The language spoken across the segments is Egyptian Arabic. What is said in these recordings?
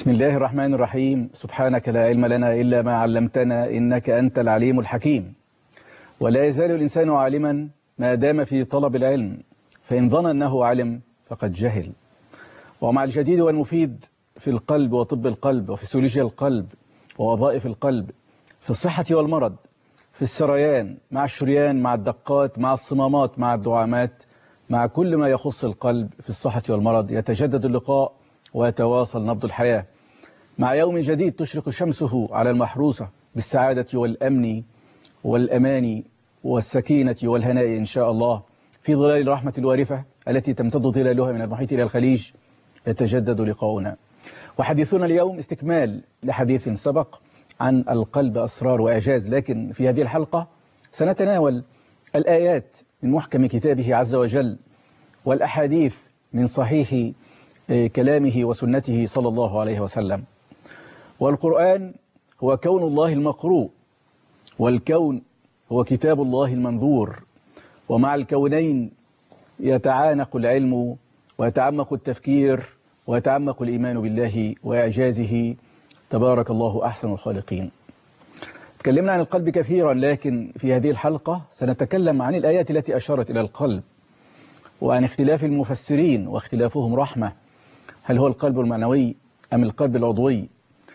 بسم الله الرحمن الرحيم سبحانك لا علم لنا إلا ما علمتنا إنك أنت العليم الحكيم ولا يزال الإنسان عالما ما دام في طلب العلم فإن ظن أنه علم فقد جهل ومع الجديد والمفيد في القلب وطب القلب وفسيولوجيا القلب ووظائف القلب في الصحة والمرض في السريان مع الشريان مع الدقات مع الصمامات مع الدعامات مع كل ما يخص القلب في الصحة والمرض يتجدد اللقاء ويتواصل نبض الحياة مع يوم جديد تشرق شمسه على المحروسة بالسعادة والأمن والأمان والسكينة والهناء إن شاء الله في ظلال الرحمة الوارفة التي تمتد ظلالها من المحيط إلى الخليج يتجدد لقاؤنا وحديثنا اليوم استكمال لحديث سبق عن القلب أسرار وإعجاز لكن في هذه الحلقة سنتناول الآيات من محكم كتابه عز وجل والأحاديث من صحيح كلامه وسنته صلى الله عليه وسلم والقرآن هو كون الله المقروء والكون هو كتاب الله المنظور ومع الكونين يتعانق العلم ويتعمق التفكير ويتعمق الإيمان بالله وإعجازه تبارك الله أحسن الخالقين تكلمنا عن القلب كثيرا لكن في هذه الحلقة سنتكلم عن الآيات التي أشارت إلى القلب وعن اختلاف المفسرين واختلافهم رحمة هل هو القلب المعنوي أم القلب العضوي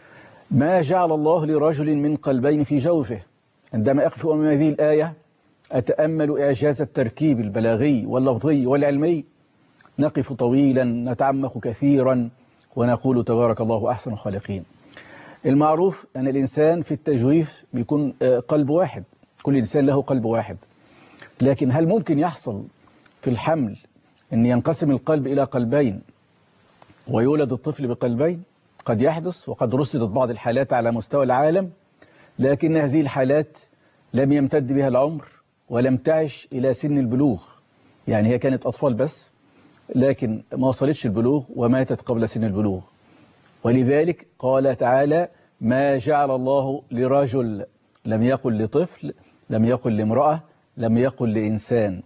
ما جعل الله لرجل من قلبين في جوفه عندما أقف أمام هذه الآية أتأمل إعجاز التركيب البلاغي واللفظي والعلمي نقف طويلا نتعمق كثيرا ونقول تبارك الله أحسن الخالقين المعروف أن الإنسان في التجويف بيكون قلب واحد كل إنسان له قلب واحد لكن هل ممكن يحصل في الحمل أن ينقسم القلب إلى قلبين ويولد الطفل بقلبين قد يحدث وقد رصدت بعض الحالات على مستوى العالم لكن هذه الحالات لم يمتد بها العمر ولم تعش إلى سن البلوغ يعني هي كانت أطفال بس لكن ما وصلتش البلوغ وماتت قبل سن البلوغ ولذلك قال تعالى ما جعل الله لرجل لم يقل لطفل لم يقل لامرأة لم يقل لإنسان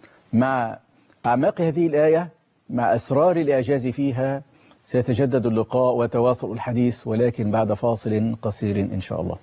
مع أعماق هذه الآية مع أسرار الإعجاز فيها سيتجدد اللقاء وتواصل الحديث ولكن بعد فاصل قصير إن شاء الله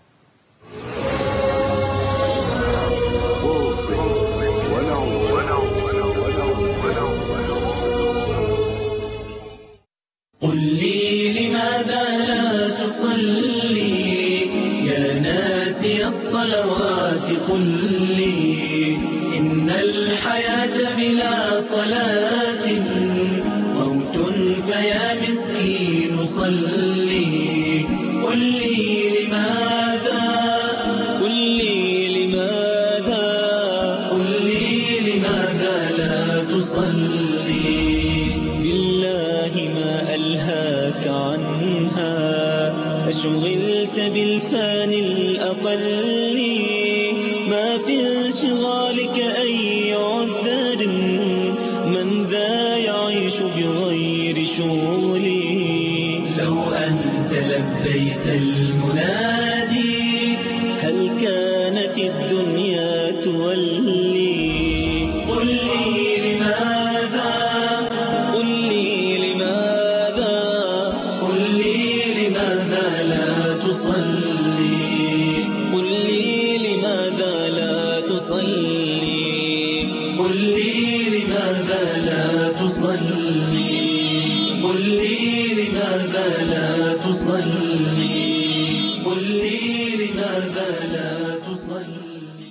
قل لي لماذا لا تصلي يا ناسي الصلوات قل لي إن الحياة بلا صلاة موت فيا مسكين صلي قل لي لماذا قل لي لماذا قل لي لماذا لا تصلي بالله ما ألهاك عنها أشغلت بالفان الأقل ما في انشغالك أي عذر من ذا يعيش بغير شغلي لو أنت لبيت المنادي هل كانت الدنيا تولي قل لي لماذا قل لي لماذا قل لي لماذا لا تصلي قل لي لماذا لا تصلي قل لي لماذا لا تصلي قل لي لماذا لا تصلي قل لي لماذا لا تصلي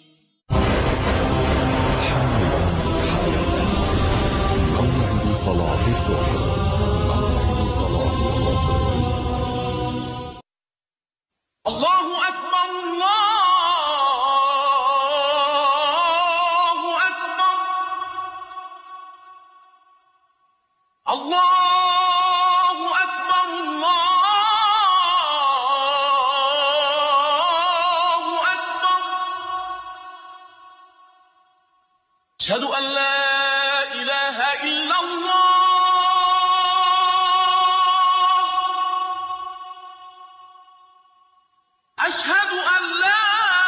موعد صلاة الظهر موعد صلاة الظهر الله أكبر الله أكبر الله أكبر الله أكبر أشهد أن لا إله إلا الله أشهد أن لا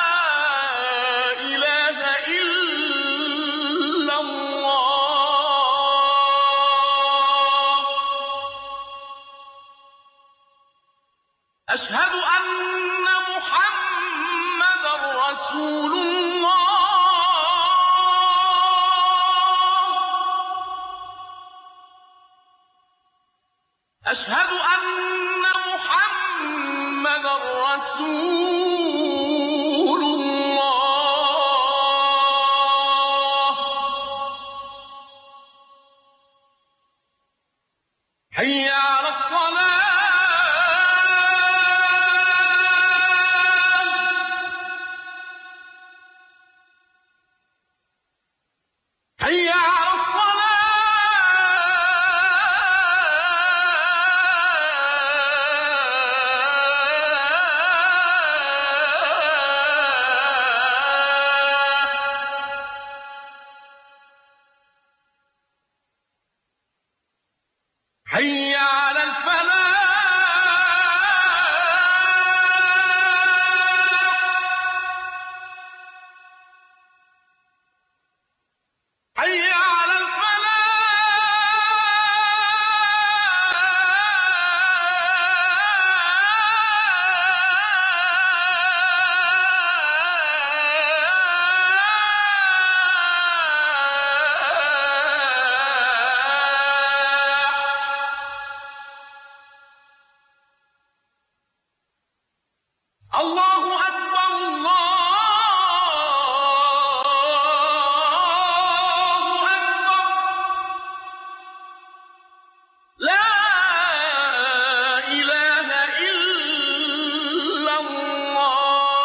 إله إلا الله أشهد أن محمد رسول الله أشهد أن محمد رسول الله حي على الصلاة حي على الصلاة حي على الفلاح حي على الفلاح الله أكبر الله أكبر لا إله إلا الله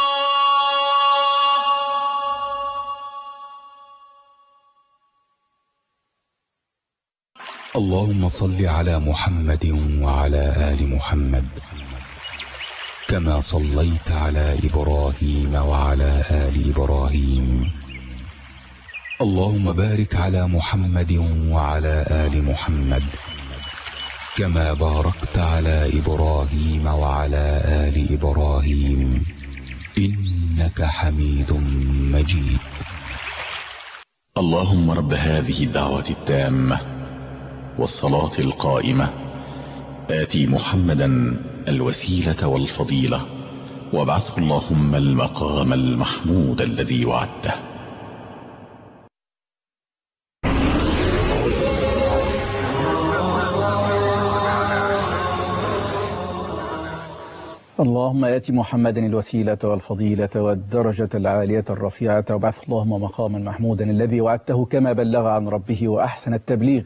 اللهم صل على محمد وعلى آل محمد كما صليت على إبراهيم وعلى آل إبراهيم اللهم بارك على محمد وعلى آل محمد كما باركت على إبراهيم وعلى آل إبراهيم إنك حميد مجيد اللهم رب هذه الدعوة التامة والصلاة القائمة آتي محمدا الوسيلة والفضيلة وابعثه اللهم المقام المحمود الذي وعدته اللهم آت محمدا الوسيلة والفضيلة والدرجة العالية الرفيعة وبعث اللهم مقاما محمودا الذي وعدته كما بلغ عن ربه وأحسن التبليغ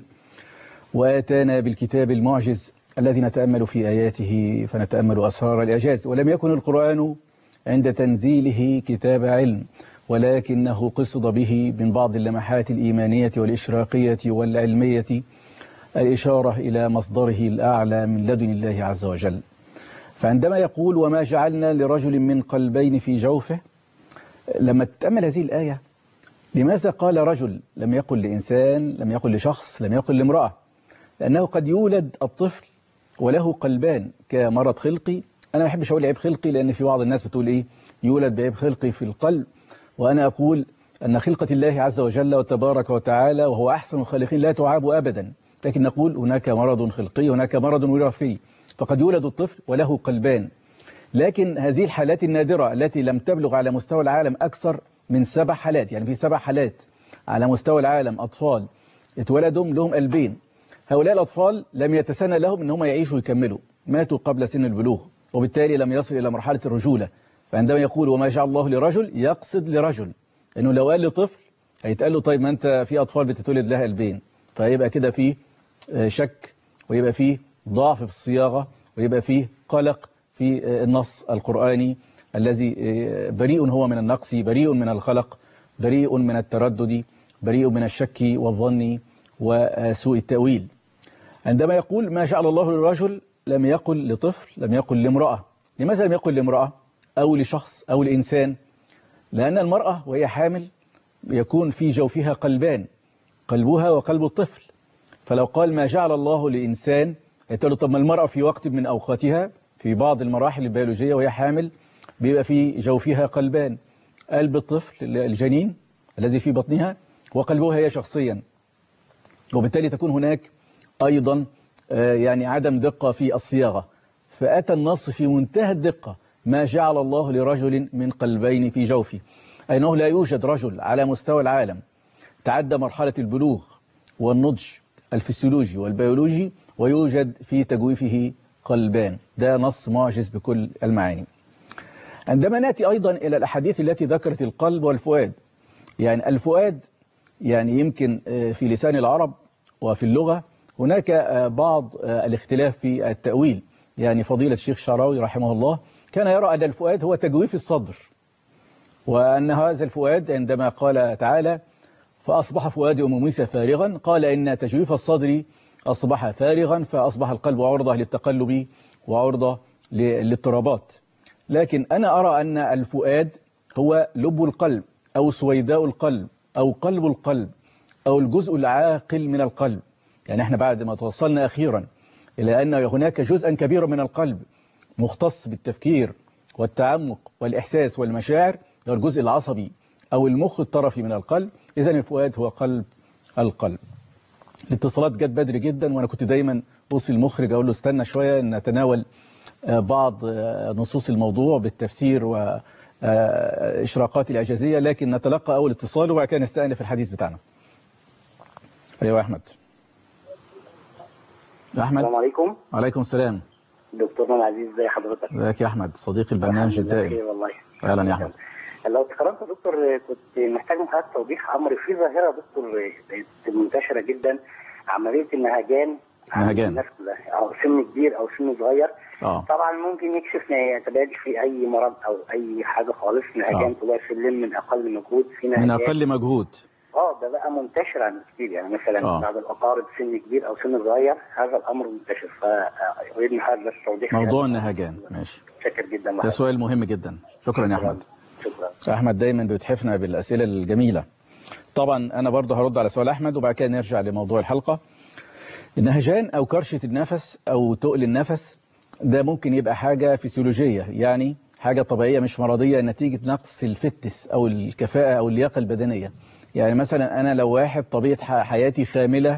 وآتانا بالكتاب المعجز الذي نتأمل في آياته فنتأمل أسرار الإعجاز ولم يكن القرآن عند تنزيله كتاب علم ولكنه قصد به من بعض اللمحات الإيمانية والإشراقية والعلمية الإشارة إلى مصدره الأعلى من لدن الله عز وجل فعندما يقول وما جعلنا لرجل من قلبين في جوفه لما تتأمل هذه الآية لماذا قال رجل لم يقل لإنسان لم يقل لشخص لم يقل لامرأة لأنه قد يولد الطفل وله قلبان كمرض خلقي أنا ما بحبش أقول عيب خلقي لأن في بعض الناس بتقول إيه يولد بعيب خلقي في القلب وأنا أقول أن خلقة الله عز وجل وتبارك وتعالى وهو أحسن الخالقين لا تعاب أبدا لكن نقول هناك مرض خلقي هناك مرض وراثي فقد يولد الطفل وله قلبان لكن هذه الحالات النادرة التي لم تبلغ على مستوى العالم أكثر من سبع حالات يعني في سبع حالات على مستوى العالم أطفال اتولدوا لهم قلبين هؤلاء الأطفال لم يتسنى لهم أن هم يعيشوا ويكملوا ماتوا قبل سن البلوغ وبالتالي لم يصل إلى مرحلة الرجولة فعندما يقول وما جعل الله لرجل يقصد لرجل أنه لو قال لطفل هيتقال له طيب ما أنت في أطفال بتتولد لها قلبين فيبقى كده فيه شك ويبقى فيه ضعف في الصياغة ويبقى فيه قلق في النص القرآني الذي بريء هو من النقص بريء من الخلق بريء من التردد بريء من الشك والظن وسوء التأويل عندما يقول ما جعل الله للرجل لم يقل لطفل لم يقل لامرأة لماذا لم يقل لامرأة أو لشخص أو لإنسان لأن المرأة وهي حامل يكون في جوفها قلبان قلبها وقلب الطفل فلو قال ما جعل الله لإنسان يتقول طب ما المرأة في وقت من أوقاتها في بعض المراحل البيولوجية وهي حامل بيبقى في جوفها قلبان قلب الطفل الجنين الذي في بطنها وقلبها هي شخصيا وبالتالي تكون هناك أيضا يعني عدم دقة في الصياغة فأتى النص في منتهى الدقة ما جعل الله لرجل من قلبين في جوفه أي أنه لا يوجد رجل على مستوى العالم تعدى مرحلة البلوغ والنضج الفسيولوجي والبيولوجي ويوجد في تجويفه قلبان ده نص معجز بكل المعاني عندما نأتي أيضا إلى الأحاديث التي ذكرت القلب والفؤاد يعني الفؤاد يعني يمكن في لسان العرب وفي اللغة هناك بعض الاختلاف في التأويل يعني فضيلة الشيخ شعراوي رحمه الله كان يرى أن الفؤاد هو تجويف الصدر وأن هذا الفؤاد عندما قال تعالى فأصبح فؤاد أم موسى فارغا قال إن تجويف الصدر أصبح فارغا فأصبح القلب عرضة للتقلب وعرضة للاضطرابات لكن أنا أرى أن الفؤاد هو لب القلب أو سويداء القلب أو قلب القلب أو الجزء العاقل من القلب يعني احنا بعد ما توصلنا أخيرا إلى أن هناك جزءا كبيرا من القلب مختص بالتفكير والتعمق والإحساس والمشاعر هو الجزء العصبي أو المخ الطرفي من القلب إذا الفؤاد هو قلب القلب الاتصالات جت بدري جدا وأنا كنت دايما أوصي المخرج أقول له استنى شوية أن نتناول بعض نصوص الموضوع بالتفسير وإشراقات الإعجازية لكن نتلقى أول اتصال وبعد كده نستأنف الحديث بتاعنا أيوة أحمد أحمد السلام عليكم وعليكم السلام دكتورنا العزيز ازي حضرتك ازيك يا أحمد صديق البرنامج الحمد لله الدائم بخير والله أهلا يا أحمد لو تكرمت يا دكتور كنت محتاج من حضرتك توضيح امر في ظاهره يا دكتور بقت منتشره جدا عمليه النهجان عند نهجان. الناس كلها او سن كبير او سن صغير اه طبعا ممكن يكشف ما يتبادل في اي مرض او اي حاجه خالص نهجان طلوع سلم من اقل مجهود في نهجان من أقل مجهود اه ده بقى منتشر عند كتير يعني مثلا آه. بعد الاقارب سن كبير او سن صغير هذا الامر منتشر فاريد من حضرتك بس توضيح في موضوع هذا. النهجان ماشي شكر جدا ده لحضرتك. سؤال مهم جدا شكرا يا أحمد شكرا أحمد دايما بيتحفنا بالأسئلة الجميلة طبعا أنا برضه هرد على سؤال أحمد وبعد كده نرجع لموضوع الحلقة النهجان أو كرشة النفس أو تقل النفس ده ممكن يبقى حاجة فسيولوجية يعني حاجة طبيعية مش مرضية نتيجة نقص الفتس أو الكفاءة أو اللياقة البدنية يعني مثلا أنا لو واحد طبيعة ح- حياتي خاملة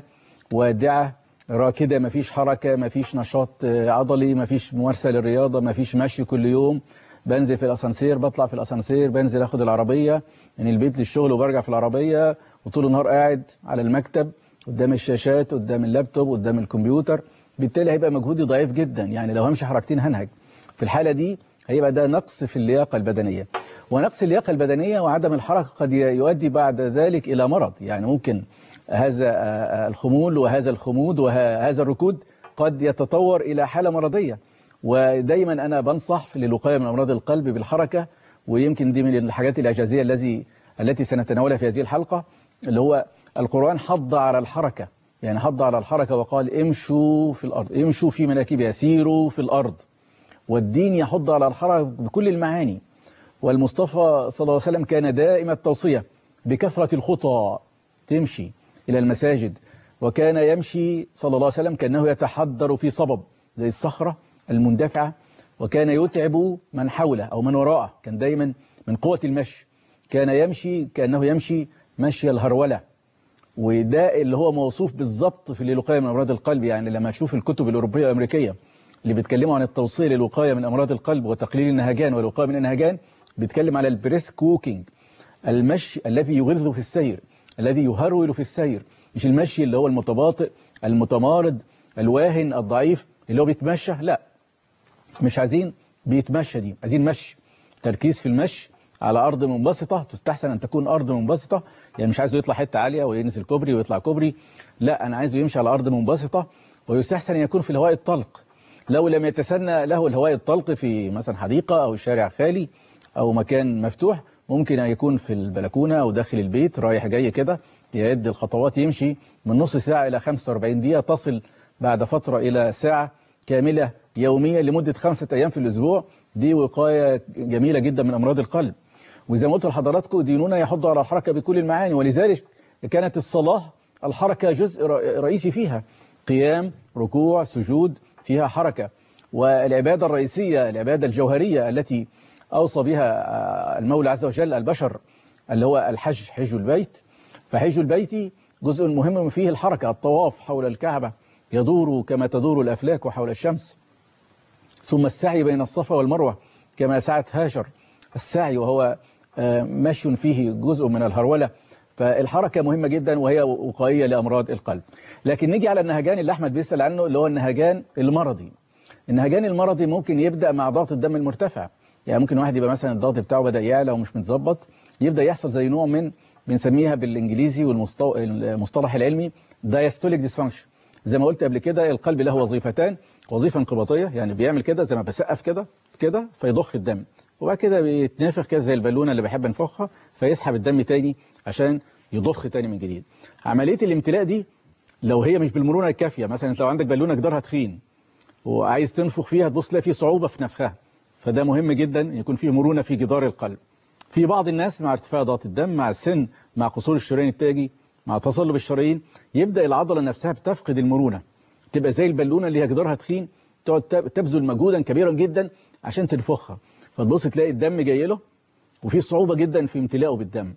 وادعة راكدة مفيش حركة مفيش نشاط آه، عضلي مفيش ممارسة للرياضة مفيش مشي كل يوم بنزل في الأسانسير بطلع في الأسانسير بنزل أخد العربية من البيت للشغل وبرجع في العربية وطول النهار قاعد على المكتب قدام الشاشات قدام اللابتوب قدام الكمبيوتر بالتالي هيبقى مجهودي ضعيف جدا يعني لو همشي حركتين هنهج في الحالة دي هيبقى ده نقص في اللياقة البدنية ونقص اللياقة البدنية وعدم الحركة قد يؤدي بعد ذلك إلى مرض يعني ممكن هذا آه، الخمول وهذا الخمود وهذا الركود قد يتطور إلى حالة مرضية ودايما أنا بنصح للوقاية من أمراض القلب بالحركة ويمكن دي من الحاجات الإعجازية الذي التي سنتناولها في هذه الحلقة اللي هو القرآن حض على الحركة يعني حض على الحركة وقال امشوا في الأرض امشوا في مناكبها سيروا في الأرض والدين يحض على الحركة بكل المعاني والمصطفى صلى الله عليه وسلم كان دائم التوصية بكثرة الخطى تمشي إلى المساجد وكان يمشي صلى الله عليه وسلم كأنه يتحضر في صبب زي الصخرة المندفعة وكان يتعب من حوله أو من وراءه كان دايما من قوة المشي كان يمشي كأنه يمشي مشي الهرولة وده اللي هو موصوف بالظبط في الوقاية من أمراض القلب يعني لما تشوف الكتب الأوروبية والأمريكية اللي بيتكلموا عن التوصية للوقاية من أمراض القلب وتقليل النهجان والوقاية من النهجان بيتكلم على البريس كوكينج المشي الذي يغذ في السير الذي يهرول في السير مش المشي اللي هو المتباطئ المتمارض الواهن الضعيف اللي هو بيتمشى لا مش عايزين بيتمشى دي عايزين مشي تركيز في المشي على أرض منبسطة تستحسن أن تكون أرض منبسطة يعني مش عايزه يطلع حتة عالية وينزل كوبري ويطلع كوبري لا أنا عايزه يمشي على أرض منبسطة ويستحسن أن يكون في الهواء الطلق لو لم يتسنى له الهواء الطلق في مثلا حديقة أو شارع خالي أو مكان مفتوح ممكن أن يكون في البلكونة أو داخل البيت رايح جاي كده يعد الخطوات يمشي من نص ساعة إلى 45 دقيقة تصل بعد فترة إلى ساعة كاملة يوميا لمدة خمسة أيام في الأسبوع دي وقاية جميلة جدا من أمراض القلب وزي ما قلت لحضراتكم ديننا يحض على الحركة بكل المعاني ولذلك كانت الصلاة الحركة جزء رئيسي فيها قيام ركوع سجود فيها حركة والعبادة الرئيسية العبادة الجوهرية التي أوصى بها المولى عز وجل البشر اللي هو الحج حج البيت فحج البيت جزء مهم فيه الحركة الطواف حول الكعبة يدور كما تدور الأفلاك حول الشمس ثم السعي بين الصفا والمروة كما سعت هاجر السعي وهو آه، مشي فيه جزء من الهرولة فالحركة مهمة جدا وهي وقائية لأمراض القلب لكن نيجي على النهجان اللي أحمد بيسأل عنه اللي هو النهجان المرضي النهجان المرضي ممكن يبدأ مع ضغط الدم المرتفع يعني ممكن واحد يبقى مثلا الضغط بتاعه بدأ يعلى ومش متظبط يبدأ يحصل زي نوع من بنسميها بالإنجليزي والمصطلح العلمي diastolic dysfunction زي ما قلت قبل كده القلب له وظيفتان وظيفة انقباضية يعني بيعمل كده زي ما بسقف كده كده فيضخ الدم وبعد كده بيتنافخ كده زي البالونة اللي بحب انفخها فيسحب الدم تاني عشان يضخ تاني من جديد عملية الامتلاء دي لو هي مش بالمرونة الكافية مثلا انت لو عندك بالونة جدارها تخين وعايز تنفخ فيها تبص تلاقي في صعوبة في نفخها فده مهم جدا يكون فيه مرونة في جدار القلب في بعض الناس مع ارتفاع ضغط الدم مع السن مع قصور الشرايين التاجي مع تصلب الشرايين يبدأ العضلة نفسها بتفقد المرونة تبقى زي البالونة اللي هي جدارها تخين تقعد تبذل مجهودا كبيرا جدا عشان تنفخها فتبص تلاقي الدم جاي له وفي صعوبة جدا في امتلاءه بالدم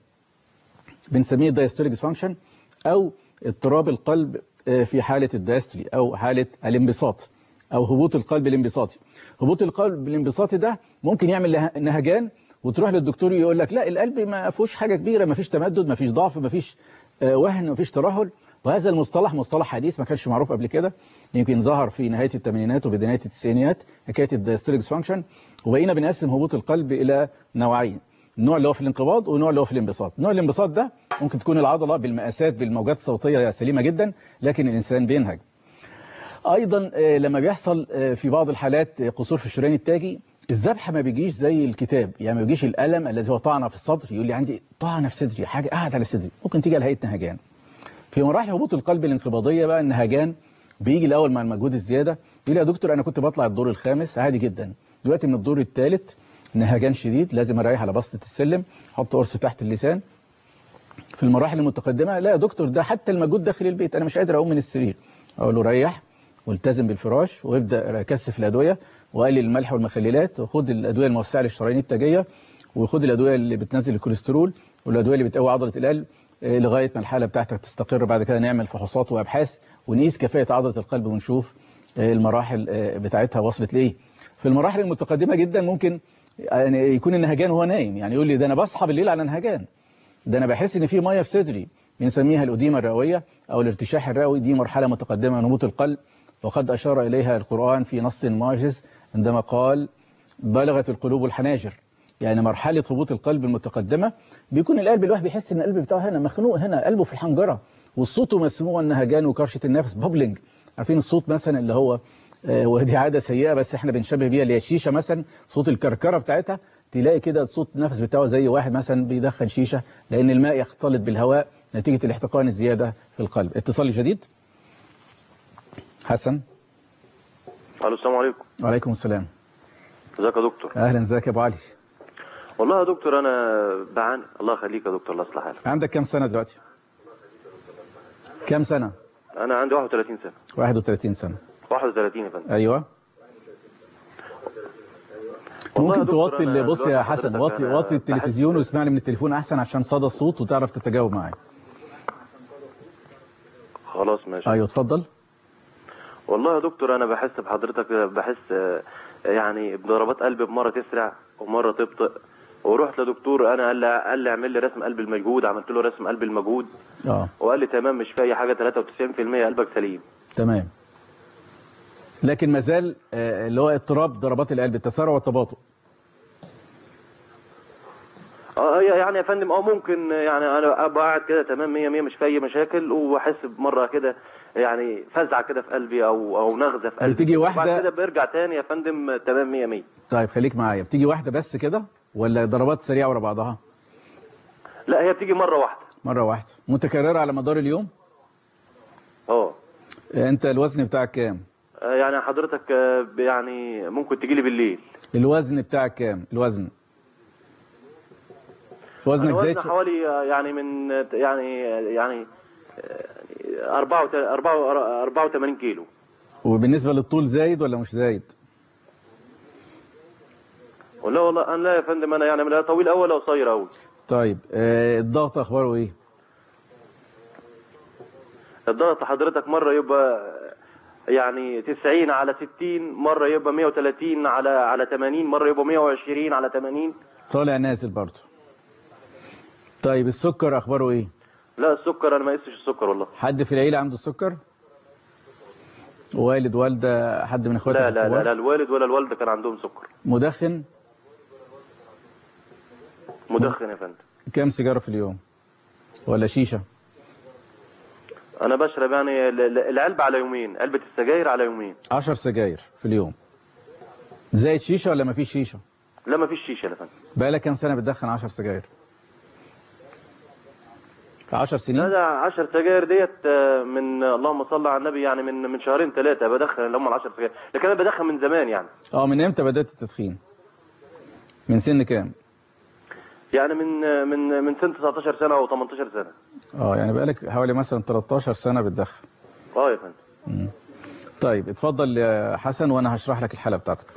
بنسميه diastolic dysfunction أو اضطراب القلب في حالة الدايستولي أو حالة الانبساط أو هبوط القلب الانبساطي هبوط القلب الانبساطي ده ممكن يعمل نهجان وتروح للدكتور يقول لك لا القلب ما فيهوش حاجة كبيرة ما فيش تمدد ما فيش ضعف ما فيش وهن ما فيش ترهل وهذا المصطلح مصطلح حديث ما كانش معروف قبل كده يمكن ظهر في نهاية الثمانينات وبداية التسعينيات حكاية الدايستوليك فانكشن وبقينا بنقسم هبوط القلب إلى نوعين النوع اللي هو في الانقباض والنوع اللي هو في الانبساط نوع الانبساط ده ممكن تكون العضلة بالمقاسات بالموجات الصوتية سليمة جدا لكن الإنسان بينهج أيضا لما بيحصل في بعض الحالات قصور في الشريان التاجي الذبحة ما بيجيش زي الكتاب يعني ما بيجيش الألم الذي هو طعنة في الصدر يقول لي عندي طعنة في صدري حاجة قاعد على صدري ممكن تيجي على هيئة نهجان في مراحل هبوط القلب الانقباضية بقى النهجان بيجي الأول مع المجهود الزيادة يقول لي يا دكتور أنا كنت بطلع الدور الخامس عادي جدا دلوقتي من الدور الثالث نهجان شديد لازم أريح على بسطة السلم أحط قرص تحت اللسان في المراحل المتقدمة لا يا دكتور ده حتى المجهود داخل البيت أنا مش قادر أقوم من السرير أقول له ريح والتزم بالفراش وابدأ كثف الأدوية وقلل الملح والمخللات وخد الأدوية الموسعة للشرايين التاجية وخد الأدوية اللي بتنزل الكوليسترول والأدوية اللي بتقوي عضلة القلب لغاية ما الحالة بتاعتك تستقر بعد كده نعمل فحوصات وأبحاث ونقيس كفاءة عضلة القلب ونشوف المراحل بتاعتها وصلت لإيه في المراحل المتقدمة جدا ممكن يعني يكون النهجان هو نايم يعني يقول لي ده أنا بصحى بالليل على نهجان ده أنا بحس إن في مية في صدري بنسميها الأديمة الرئوية أو الارتشاح الرئوي دي مرحلة متقدمة من هبوط القلب وقد أشار إليها القرآن في نص معجز عندما قال بلغت القلوب الحناجر يعني مرحلة هبوط القلب المتقدمة بيكون القلب الواحد بيحس ان القلب بتاعه هنا مخنوق هنا قلبه في الحنجرة والصوت مسموع النهجان وكرشة النفس بابلينج عارفين الصوت مثلا اللي هو آه ودي عادة سيئة بس احنا بنشبه بيها اللي هي الشيشة مثلا صوت الكركرة بتاعتها تلاقي كده صوت النفس بتاعه زي واحد مثلا بيدخن شيشة لأن الماء يختلط بالهواء نتيجة الاحتقان الزيادة في القلب اتصال جديد حسن الو السلام عليكم وعليكم السلام ازيك يا دكتور اهلا ازيك يا ابو علي والله يا دكتور انا بعاني الله يخليك يا دكتور الله يصلح حالك عندك كام سنه دلوقتي كام سنه انا عندي 31 سنه 31 سنه 31 يا فندم ايوه والله يا ممكن دكتور توطي أنا اللي بص يا دلوقتي حسن حضرتك وطي أنا وطي التلفزيون واسمعني من التليفون احسن عشان صدى الصوت وتعرف تتجاوب معايا خلاص ماشي ايوه اتفضل والله يا دكتور انا بحس بحضرتك بحس آه، يعني بضربات قلبي بمره تسرع ومره تبطئ ورحت لدكتور انا قال لي قال لي اعمل لي رسم قلب المجهود عملت له رسم قلب المجهود اه وقال لي تمام مش في اي حاجه 93% قلبك سليم تمام لكن مازال آه، اللي هو اضطراب ضربات القلب التسارع والتباطؤ اه يعني يا فندم اه ممكن يعني انا ابقى قاعد كده تمام 100 100 مش في اي مشاكل واحس بمره كده يعني فزعه كده في قلبي او او نغزه في قلبي بتيجي وبعد واحدة- كده برجع تاني يا فندم تمام 100 100 طيب خليك معايا بتيجي واحده بس كده ولا ضربات سريعه ورا بعضها لا هي بتيجي مره واحده مره واحده متكرره على مدار اليوم اه آه، انت الوزن بتاعك كام آه، يعني حضرتك آه، يعني ممكن تجي لي بالليل الوزن بتاعك كام الوزن وزنك أنا زايد وزني حوالي آه، يعني من آه، يعني يعني آه، 84 كيلو وبالنسبه للطول زايد ولا مش زايد ولا والله انا لا يا فندم انا يعني لا طويل قوي ولا قصير قوي طيب آه، الضغط اخباره ايه الضغط حضرتك مره يبقى يعني 90 على 60 مره يبقى 130 على على 80 مره يبقى 120 على 80 طالع نازل برضه طيب السكر اخباره ايه لا السكر انا ما قستش السكر والله حد في العيله عنده السكر والد والده حد من اخواتك لا لا لا, الكبار؟ لا الوالد ولا الوالده كان عندهم سكر مدخن مدخن يا فندم كام سيجاره في اليوم ولا شيشه انا بشرب يعني ال- ال- العلبه على يومين علبه السجاير على يومين 10 سجاير في اليوم زائد شيشه ولا مفيش شيشه لا ما فيش شيشه يا فندم بقالك كام سنه بتدخن 10 سجاير 10 لا سنين ده 10 سجاير ديت آه، من اللهم صل على النبي يعني من من شهرين ثلاثه بدخن اللي هم ال 10 سجاير لكن انا بدخن من زمان يعني اه من امتى بدات التدخين من سن كام يعني من آه، من من سن 19 سنه او 18 سنه اه يعني بقالك حوالي مثلا 13 سنه بتدخن اه يا فندم مم. طيب اتفضل يا حسن وانا هشرح لك الحاله بتاعتك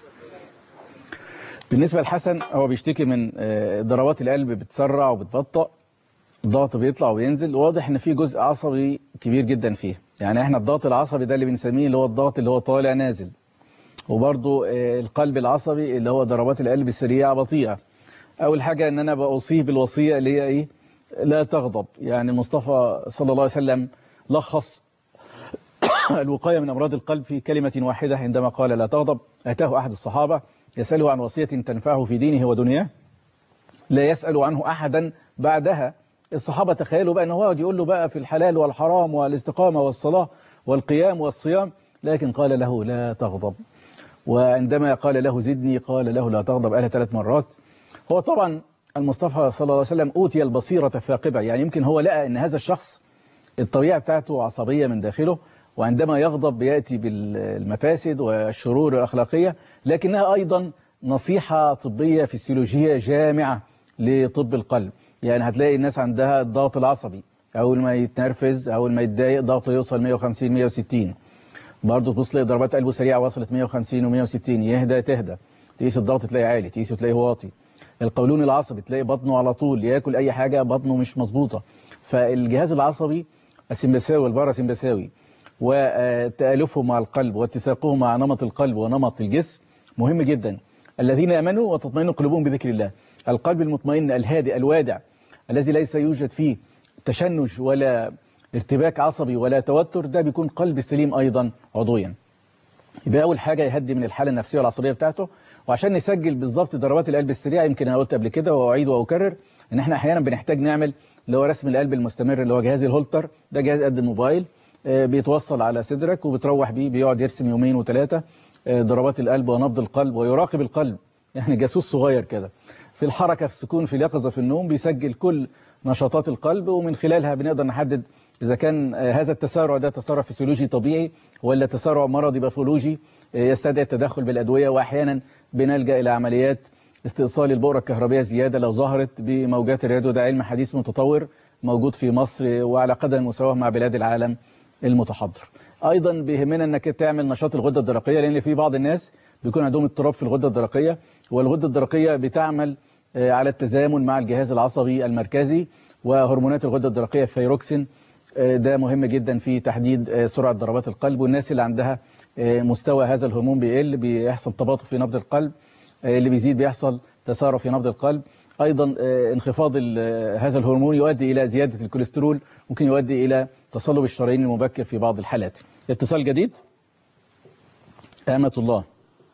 بالنسبه لحسن هو بيشتكي من آه، ضربات القلب بتسرع وبتبطأ الضغط بيطلع وينزل واضح ان في جزء عصبي كبير جدا فيه يعني احنا الضغط العصبي ده اللي بنسميه اللي هو الضغط اللي هو طالع نازل وبرضو آه، القلب العصبي اللي هو ضربات القلب سريعه بطيئه اول حاجه ان انا بوصيه بالوصيه اللي هي ايه لا تغضب يعني المصطفى صلى الله عليه وسلم لخص الوقاية من أمراض القلب في كلمة واحدة عندما قال لا تغضب أتاه أحد الصحابة يسأله عن وصية تنفعه في دينه ودنياه لا يسأل عنه أحدا بعدها الصحابة تخيلوا بقى أنه يقعد يقول له بقى في الحلال والحرام والاستقامة والصلاة والقيام والصيام لكن قال له لا تغضب وعندما قال له زدني قال له لا تغضب قالها ثلاث مرات هو طبعا المصطفى صلى الله عليه وسلم أوتي البصيرة الثاقبة يعني يمكن هو لقى أن هذا الشخص الطبيعة بتاعته عصبية من داخله وعندما يغضب بيأتي بالمفاسد والشرور الأخلاقية لكنها أيضا نصيحة طبية فسيولوجية جامعة لطب القلب يعني هتلاقي الناس عندها الضغط العصبي أول ما يتنرفز أول ما يتضايق ضغطه يوصل 150 160 برضه تبص تلاقي ضربات قلبه سريعة وصلت 150 و160 يهدى تهدى تقيس الضغط تلاقي عالي تقيسه تلاقي واطي القولون العصبي تلاقي بطنه على طول ياكل أي حاجة بطنه مش مظبوطة فالجهاز العصبي السمبثاوي والباراسمبثاوي وتآلفه مع القلب واتساقه مع نمط القلب ونمط الجسم مهم جدا الذين امنوا وتطمئن قلوبهم بذكر الله القلب المطمئن الهادئ الوادع الذي ليس يوجد فيه تشنج ولا ارتباك عصبي ولا توتر ده بيكون قلب سليم أيضا عضويا يبقى أول حاجة يهدي من الحالة النفسية والعصبية بتاعته وعشان نسجل بالظبط ضربات القلب السريعة يمكن أنا قلت قبل كده وأعيد وأكرر إن إحنا أحيانا بنحتاج نعمل اللي هو رسم القلب المستمر اللي هو جهاز الهولتر ده جهاز قد الموبايل آه، بيتوصل على صدرك وبتروح بيه بيقعد يرسم يومين وثلاثة آه، ضربات القلب ونبض القلب ويراقب القلب يعني جاسوس صغير كده في الحركة في السكون في اليقظة في النوم بيسجل كل نشاطات القلب ومن خلالها بنقدر نحدد إذا كان آه، هذا التسارع ده تسارع فسيولوجي طبيعي ولا تسارع مرضي باثولوجي آه، يستدعي التدخل بالأدوية وأحيانا بنلجأ إلى عمليات استئصال البؤرة الكهربية زيادة لو ظهرت بموجات الراديو ده علم حديث متطور موجود في مصر وعلى قدم المساواة مع بلاد العالم المتحضر أيضا بيهمنا أنك تعمل نشاط الغدة الدرقية لأن في بعض الناس بيكون عندهم اضطراب في الغدة الدرقية والغدة الدرقية بتعمل آه، على التزامن مع الجهاز العصبي المركزي وهرمونات الغدة الدرقية الثيروكسين آه، ده مهم جدا في تحديد آه، سرعة ضربات القلب والناس اللي عندها آه، مستوى هذا الهرمون بيقل بيحصل تباطؤ في نبض القلب آه، اللي بيزيد بيحصل تسارع في نبض القلب ايضا آه، انخفاض ال- آه، هذا الهرمون يؤدي الى زياده الكوليسترول ممكن يؤدي الى تصلب الشرايين المبكر في بعض الحالات اتصال جديد أمة الله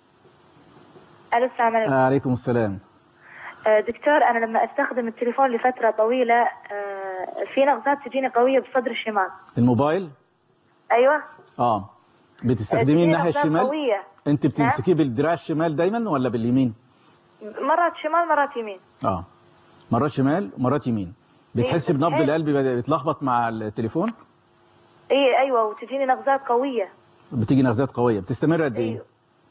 الو السلام عليكم عليكم السلام آه، دكتور انا لما استخدم التليفون لفتره طويله آه، في نغزات تجيني قويه بصدر الشمال الموبايل ايوه اه بتستخدميه تجيني الناحيه نغزات الشمال قويه انت بتمسكيه بالدراع الشمال دايما ولا باليمين مرات شمال مرات يمين اه مرات شمال مرات يمين بتحس إيه، بنبض بتحس. القلب بيتلخبط مع التليفون اي ايوه وتجيني نغزات قويه بتيجي نغزات قويه بتستمر قد ايه أيوة.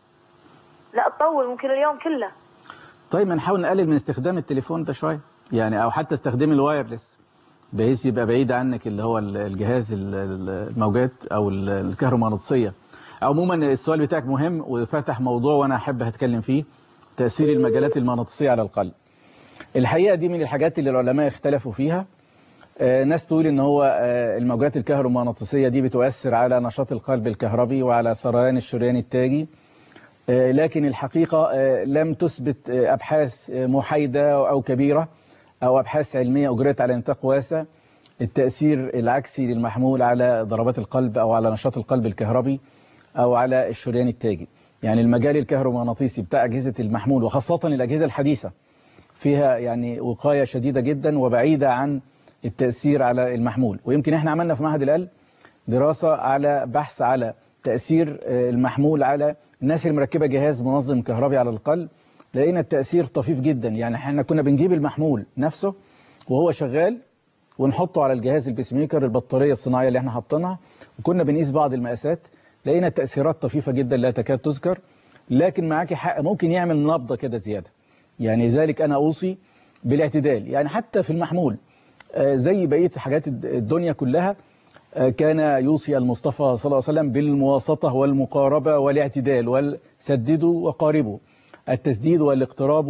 لا تطول ممكن اليوم كله طيب ما نحاول نقلل من استخدام التليفون ده شويه يعني او حتى استخدام الوايرلس بحيث يبقى بعيد عنك اللي هو ال- الجهاز ال- ال- الموجات او ال- الكهرومغناطيسيه عموما السؤال بتاعك مهم وفتح موضوع وانا احب هتكلم فيه تاثير المجالات المغناطيسيه على القلب الحقيقه دي من الحاجات اللي العلماء اختلفوا فيها آه، ناس تقول ان هو آه، الموجات الكهرومغناطيسيه دي بتؤثر على نشاط القلب الكهربي وعلى سريان الشريان التاجي آه، لكن الحقيقه آه، لم تثبت آه، ابحاث آه، محايده او كبيره او ابحاث علميه اجريت على نطاق واسع التاثير العكسي للمحمول على ضربات القلب او على نشاط القلب الكهربي او على الشريان التاجي يعني المجال الكهرومغناطيسي بتاع اجهزه المحمول وخاصه الاجهزه الحديثه فيها يعني وقايه شديده جدا وبعيده عن التاثير على المحمول ويمكن احنا عملنا في معهد القلب دراسه على بحث على تاثير آه، المحمول على الناس اللي مركبه جهاز منظم كهربي على القلب لقينا التاثير طفيف جدا يعني احنا كنا بنجيب المحمول نفسه وهو شغال ونحطه على الجهاز البيس ميكر البطاريه الصناعيه اللي احنا حاطينها وكنا بنقيس بعض المقاسات لقينا التاثيرات طفيفه جدا لا تكاد تذكر لكن معاكي حق ممكن يعمل نبضه كده زياده يعني لذلك انا اوصي بالاعتدال يعني حتى في المحمول آه، زي بقيه حاجات الد- الدنيا كلها آه، كان يوصي المصطفى صلى الله عليه وسلم بالمواسطه والمقاربه والاعتدال والسددوا وقاربوا التسديد والاقتراب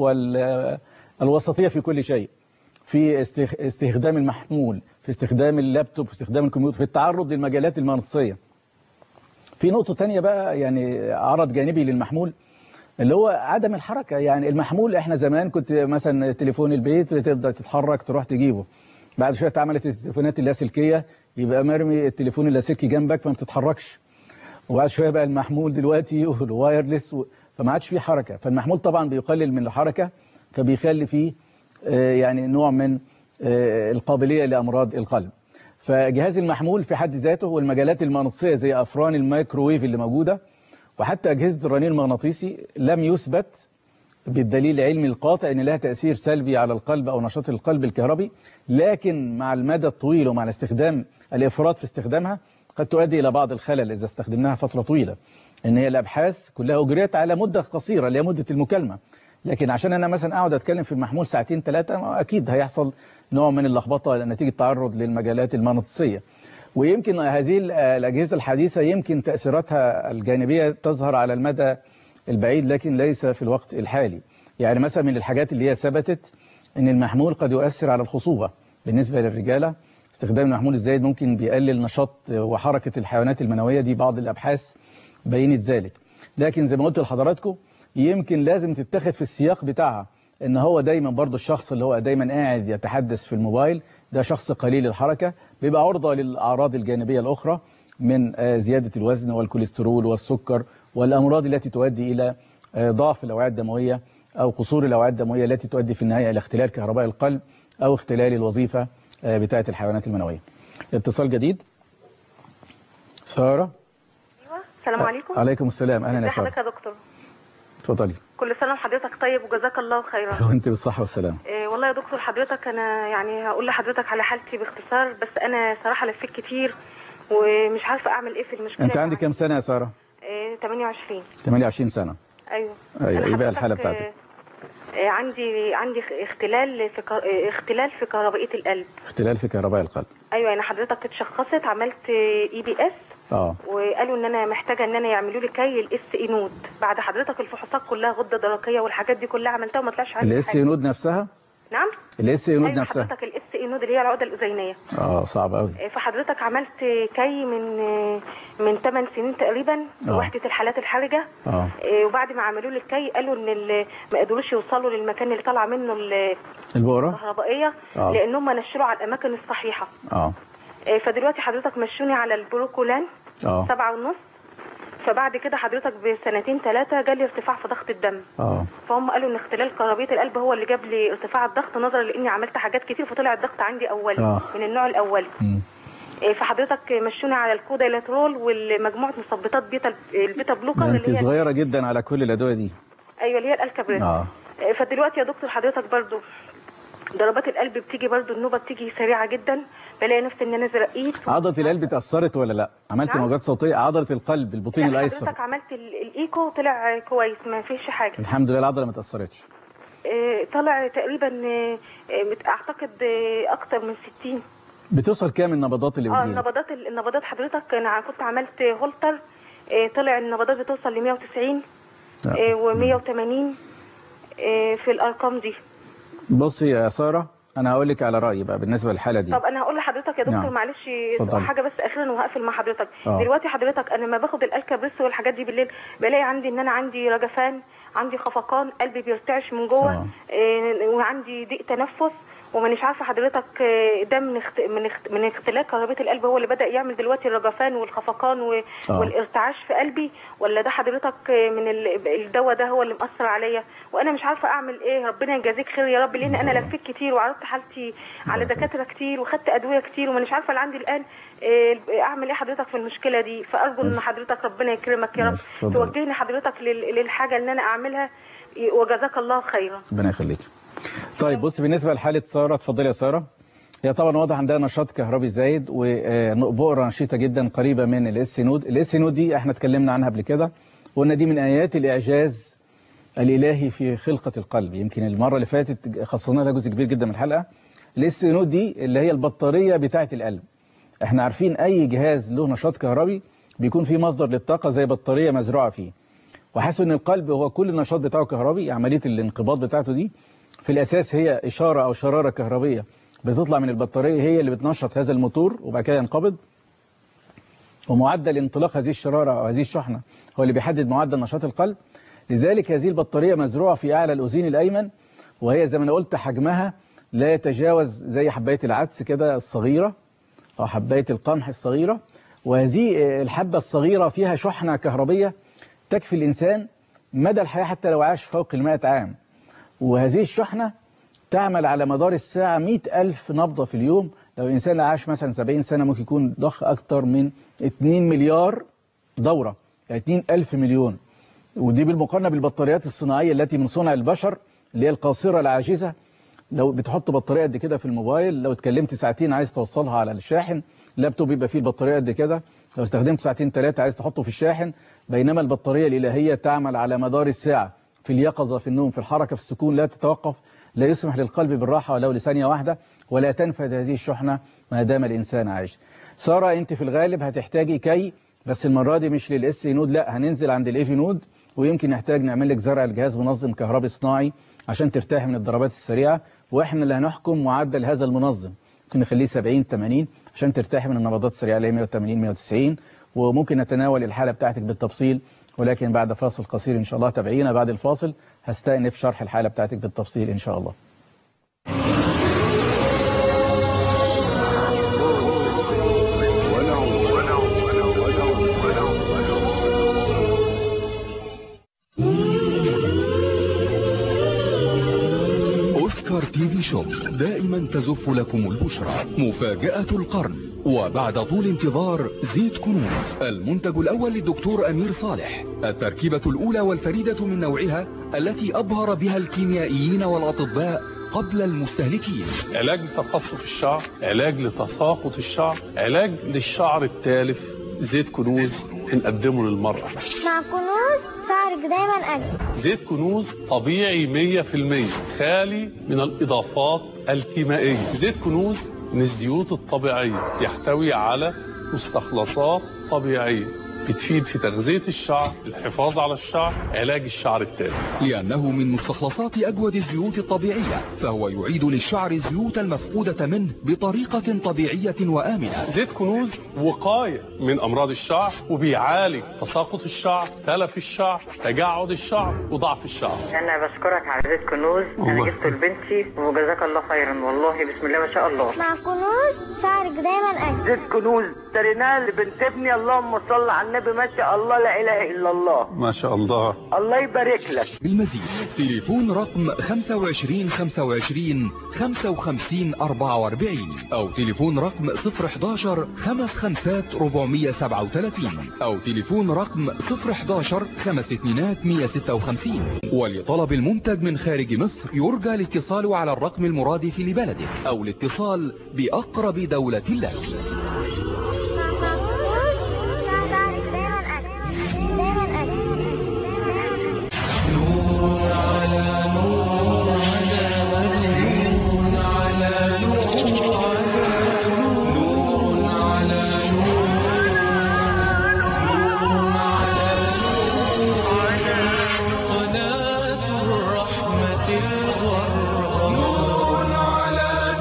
والوسطيه في كل شيء في استخ- استخدام المحمول في استخدام اللابتوب في استخدام الكمبيوتر في التعرض للمجالات المغناطيسيه في نقطة تانية بقى يعني عرض جانبي للمحمول اللي هو عدم الحركة يعني المحمول احنا زمان كنت مثلا تليفون البيت تبدأ تتحرك تروح تجيبه بعد شوية اتعملت التليفونات اللاسلكية يبقى مرمي التليفون اللاسلكي جنبك ما بتتحركش وبعد شوية بقى المحمول دلوقتي والوايرلس و... فما عادش فيه حركة فالمحمول طبعا بيقلل من الحركة فبيخلي فيه آه، يعني نوع من آه، القابلية لأمراض القلب فجهاز المحمول في حد ذاته والمجالات المغناطيسية زي أفران الميكروويف اللي موجودة وحتى أجهزة الرنين المغناطيسي لم يثبت بالدليل العلمي القاطع ان لها تأثير سلبي على القلب او نشاط القلب الكهربي لكن مع المدى الطويل ومع الاستخدام الافراط في استخدامها قد تؤدي الى بعض الخلل اذا استخدمناها فترة طويلة ان هي الابحاث كلها اجريت على مدة قصيرة اللي هي مدة المكالمة لكن عشان انا مثلا اقعد اتكلم في المحمول ساعتين ثلاثة اكيد هيحصل نوع من اللخبطة نتيجة تعرض للمجالات المغناطيسية ويمكن هذه الأجهزة الحديثة يمكن تأثيراتها الجانبية تظهر على المدى البعيد لكن ليس في الوقت الحالي يعني مثلا من الحاجات اللي هي ثبتت ان المحمول قد يؤثر على الخصوبة بالنسبة للرجالة استخدام المحمول الزايد ممكن بيقلل نشاط وحركة الحيوانات المنوية دي بعض الأبحاث بينت ذلك لكن زي ما قلت لحضراتكم يمكن لازم تتخذ في السياق بتاعها ان هو دايما برضو الشخص اللي هو دايما قاعد يتحدث في الموبايل ده شخص قليل الحركة بيبقى عرضة للأعراض الجانبية الأخرى من آه، زيادة الوزن والكوليسترول والسكر والأمراض التي تؤدي إلى آه، ضعف الأوعية الدموية أو قصور الأوعية الدموية التي تؤدي في النهاية إلى اختلال كهرباء القلب أو اختلال الوظيفة آه، بتاعة الحيوانات المنوية اتصال جديد سارة ايوه السلام عليكم عليكم السلام أهلا يا ازي سارة حضرتك يا دكتور اتفضلي كل سنه وحضرتك طيب وجزاك الله خيرا وانت بالصحة والسلام إيه والله يا دكتور حضرتك انا يعني هقول لحضرتك على حالتي باختصار بس انا صراحه لفيت كتير ومش عارفه اعمل ايه في المشكله انت عندك كام سنة يا سارة إيه 28 28 سنة ايوه أيوة، أنا إيه بقى حضرتك، الحالة بتاعتك؟ آه، آه، عندي عندي اختلال في ك- آه، اختلال في كهربائيه القلب اختلال في كهرباء القلب ايوه انا حضرتك اتشخصت عملت اي بي اس اه وقالوا ان انا محتاجه ان انا يعملوا لي كي الاس اي نود بعد حضرتك الفحوصات كلها غده درقيه والحاجات دي كلها عملتها وما طلعش عندي الاس حاجة. نود نفسها نعم الاس نود ايوه نفسها حضرتك الاس اي نود اللي هي العقده الاذينيه اه صعب قوي فحضرتك عملت كي من من 8 سنين تقريبا آه. وحده الحالات الحرجه اه إيه، وبعد ما عملوا لي الكي قالوا ان ال- ما قدروش يوصلوا للمكان اللي طالعه منه ال- البقرة الكهربائيه آه. لانهم نشروا على الاماكن الصحيحه اه إيه، فدلوقتي حضرتك مشوني على البروكولان اه سبعة ونص فبعد كده حضرتك بسنتين ثلاثة جالي ارتفاع في ضغط الدم اه فهم قالوا ان اختلال كهربية القلب هو اللي جاب لي ارتفاع الضغط نظرا لاني عملت حاجات كتير فطلع الضغط عندي اولي آه. من النوع الاولي مم. إيه، فحضرتك مشوني على الكودايلاترول والمجموعة مثبطات بيتا البيتا بلوكر ده انت اللي هي صغيرة جدا على كل الأدوية دي ايوه اللي هي الالكابريت اه إيه، فدلوقتي يا دكتور حضرتك برضو ضربات القلب بتيجي برضو النوبة بتيجي سريعة جدا بلاقي نفسي ان انا زرقيت عضلة القلب اتأثرت ولا لا عملت نعم. موجات صوتية عضلة القلب البطين لا، الأيسر حضرتك عملت ال- الايكو طلع كويس ما فيش حاجة الحمد لله العضلة ما اتأثرتش إيه، طلع تقريبا إيه، إيه، اعتقد إيه، اكتر من 60 بتوصل كام النبضات اللي اه بتجيلك النبضات النبضات حضرتك انا كنت عملت هولتر إيه، طلع النبضات بتوصل ل 190 و180 في الارقام دي بصي يا سارة انا هقول لك على رايي بقى بالنسبه للحاله دي طب انا هقول لحضرتك يا دكتور نعم. معلش اتفضلي. حاجه بس اخيرا وهقفل مع حضرتك آه. دلوقتي حضرتك انا لما باخد الالكابريس والحاجات دي بالليل بلاقي عندي ان انا عندي رجفان عندي خفقان قلبي بيرتعش من جوه آه. إيه وعندي ضيق تنفس ومانيش عارفه حضرتك آه، ده من اخت... من اخت... من اختلاق كهرباء القلب هو اللي بدا يعمل دلوقتي الرجفان والخفقان و... آه. والارتعاش في قلبي ولا ده حضرتك آه، من ال... الدواء ده هو اللي مأثر عليا وانا مش عارفه اعمل ايه ربنا يجازيك خير يا رب لان انا لفيت كتير وعرضت حالتي على دكاتره كتير وخدت ادويه كتير ومانيش عارفه اللي عندي الان آه، اعمل ايه حضرتك في المشكله دي فارجو ان حضرتك ربنا يكرمك يا رب ماشي، اتفضل. توجهني حضرتك لل... للحاجه اللي انا اعملها وجزاك الله خيرا ربنا يخليك طيب بص بالنسبه لحاله ساره اتفضلي يا ساره هي طبعا واضح عندها نشاط كهربي زايد وبؤره نشيطه جدا قريبه من الاس نود الاس نود دي احنا اتكلمنا عنها قبل كده وقلنا دي من ايات الاعجاز الالهي في خلقه القلب يمكن المره اللي فاتت خصصنا لها جزء كبير جدا من الحلقه الاس نود دي اللي هي البطاريه بتاعه القلب احنا عارفين اي جهاز له نشاط كهربي بيكون فيه مصدر للطاقه زي بطاريه مزروعه فيه وحاسس ان القلب هو كل النشاط بتاعه كهربي عمليه الانقباض بتاعته دي في الاساس هي اشاره او شراره كهربيه بتطلع من البطاريه هي اللي بتنشط هذا الموتور وبعد كده ينقبض ومعدل انطلاق هذه الشراره او هذه الشحنه هو اللي بيحدد معدل نشاط القلب لذلك هذه البطاريه مزروعه في اعلى الاذين الايمن وهي زي ما انا قلت حجمها لا يتجاوز زي حبايه العدس كده الصغيره او حبايه القمح الصغيره وهذه الحبه الصغيره فيها شحنه كهربيه تكفي الانسان مدى الحياه حتى لو عاش فوق المائة عام وهذه الشحنة تعمل على مدار الساعة مئة ألف نبضة في اليوم لو الإنسان عاش مثلا 70 سنة ممكن يكون ضخ أكتر من 2 مليار دورة يعني 2 ألف مليون ودي بالمقارنة بالبطاريات الصناعية التي من صنع البشر اللي هي القاصرة العاجزة لو بتحط بطارية قد كده في الموبايل لو اتكلمت ساعتين عايز توصلها على الشاحن اللابتوب يبقى فيه البطارية قد كده لو استخدمت ساعتين ثلاثة عايز تحطه في الشاحن بينما البطارية الإلهية تعمل على مدار الساعة في اليقظة في النوم في الحركة في السكون لا تتوقف لا يسمح للقلب بالراحة ولو لثانية واحدة ولا تنفذ هذه الشحنة ما دام الإنسان عايش سارة أنت في الغالب هتحتاجي كي بس المرة دي مش للإس نود لا هننزل عند الإيفي نود ويمكن نحتاج نعمل لك زرع الجهاز منظم كهربي صناعي عشان ترتاح من الضربات السريعة واحنا اللي هنحكم معدل هذا المنظم ممكن نخليه 70 80 عشان ترتاحي من النبضات السريعة اللي هي 180 190 وممكن نتناول الحالة بتاعتك بالتفصيل ولكن بعد فاصل قصير إن شاء الله تابعينا بعد الفاصل هستأنف شرح الحالة بتاعتك بالتفصيل إن شاء الله أوسكار تي في شوب دائما تزف لكم البشرى مفاجأة القرن وبعد طول انتظار زيت كنوز المنتج الأول للدكتور أمير صالح التركيبة الأولى والفريدة من نوعها التي أبهر بها الكيميائيين والأطباء قبل المستهلكين علاج لتقصف الشعر علاج لتساقط الشعر علاج للشعر التالف زيت كنوز بنقدمه للمرأة مع كنوز شعرك دايما أجمل زيت كنوز طبيعي 100% خالي من الإضافات الكيميائية زيت كنوز من الزيوت الطبيعية يحتوي على مستخلصات طبيعية بتفيد في تغذية الشعر الحفاظ على الشعر علاج الشعر التالف لأنه من مستخلصات أجود الزيوت الطبيعية فهو يعيد للشعر الزيوت المفقودة منه بطريقة طبيعية وآمنة زيت كنوز وقاية من أمراض الشعر وبيعالج تساقط الشعر تلف الشعر تجعد الشعر وضعف الشعر انا بشكرك على زيت كنوز انا الله. جبته لبنتي وجزاك الله خيرا والله بسم الله ما شاء الله مع كنوز شعرك دايما أجمل زيت كنوز اشتريناه لبنت ابني اللهم صل على النبي ما شاء الله لا اله الا الله ما شاء الله الله يبارك لك بالمزيد تليفون رقم 25 25 55 44 أو تليفون رقم 011 خمس خمسات 437 أو تليفون رقم 011 خمس اتنينات 156 ولطلب المنتج من خارج مصر يرجى الاتصال على الرقم المرادف لبلدك أو الاتصال بأقرب دولة لك مع كنوز شعرك دايما أجمل دايما أجمل قناة الرحمة الغراء نور على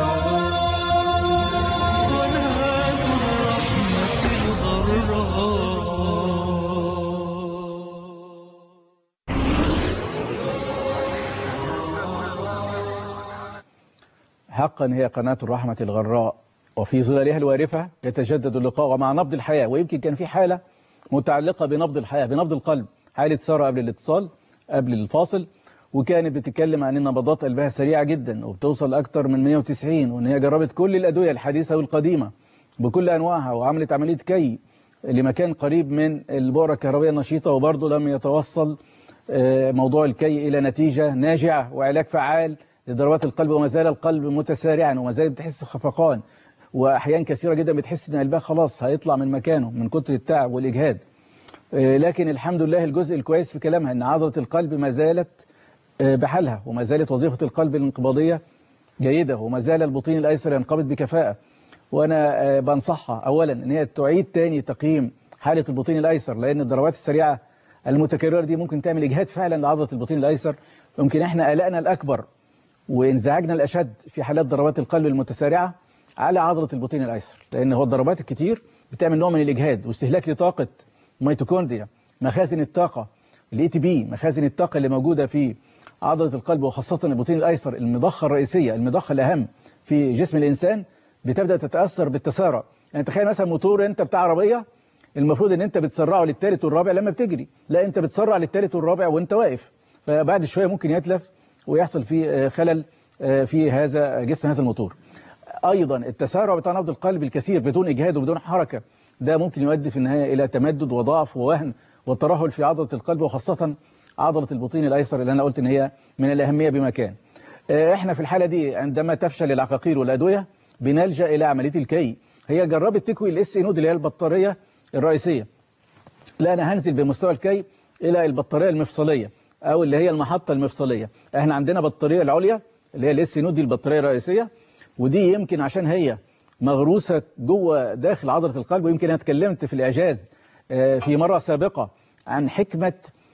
حقا هي قناة الرحمة الغراء وفي ظلالها الوارفة يتجدد اللقاء ومع نبض الحياة ويمكن كان في حالة متعلقة بنبض الحياة بنبض القلب حالة سارة قبل الاتصال قبل الفاصل وكانت بتتكلم عن ان نبضات قلبها سريعة جدا وبتوصل أكتر من 190 وان هي جربت كل الأدوية الحديثة والقديمة بكل أنواعها وعملت عملية كي لمكان قريب من البؤرة الكهربائية النشيطة وبرضه لم يتوصل آه، موضوع الكي إلى نتيجة ناجعة وعلاج فعال لضربات القلب وما زال القلب متسارعا وما زالت بتحس خفقان وأحيان كثيرة جدا بتحس إن قلبها خلاص هيطلع من مكانه من كتر التعب والإجهاد آه، لكن الحمد لله الجزء الكويس في كلامها إن عضلة القلب ما زالت آه، بحالها وما زالت وظيفة القلب الانقباضية جيدة وما زال البطين الأيسر ينقبض بكفاءة وأنا آه، بنصحها أولا إن هي تعيد تاني تقييم حالة البطين الأيسر لأن الضربات السريعة المتكررة دي ممكن تعمل إجهاد فعلا لعضلة البطين الأيسر يمكن إحنا قلقنا الأكبر وانزعاجنا الأشد في حالات ضربات القلب المتسارعة على عضلة البطين الأيسر لأن هو الضربات الكتير بتعمل نوع من الإجهاد واستهلاك لطاقة ميتوكوندريا مخازن الطاقة الاي تي بي مخازن الطاقة اللي موجودة في عضلة القلب وخاصة البطين الأيسر المضخة الرئيسية المضخة الأهم في جسم الإنسان بتبدأ تتأثر بالتسارع يعني تخيل مثلا موتور أنت بتاع عربية المفروض ان انت بتسرعه للثالث والرابع لما بتجري لا انت بتسرع للثالث والرابع وانت واقف فبعد شوية ممكن يتلف ويحصل فيه آه، خلل آه، في هذا جسم هذا الموتور ايضا التسارع بتاع نبض القلب الكثير بدون اجهاد وبدون حركة ده ممكن يؤدي في النهاية الى تمدد وضعف ووهن والترهل في عضلة القلب وخاصة عضلة البطين الايسر اللي انا قلت ان هي من الاهمية بمكان آه، احنا في الحالة دي عندما تفشل العقاقير والادوية بنلجأ الى عملية الكي هي جربت تكوي الاس نود اللي هي البطارية الرئيسية لا أنا هنزل بمستوى الكي إلى البطارية المفصلية أو اللي هي المحطة المفصلية احنا عندنا بطارية العليا اللي هي الاس نود دي البطارية الرئيسية ودي يمكن عشان هي مغروسة جوه داخل عضلة القلب ويمكن أنا اتكلمت في الإعجاز آه، في مرة سابقة عن حكمة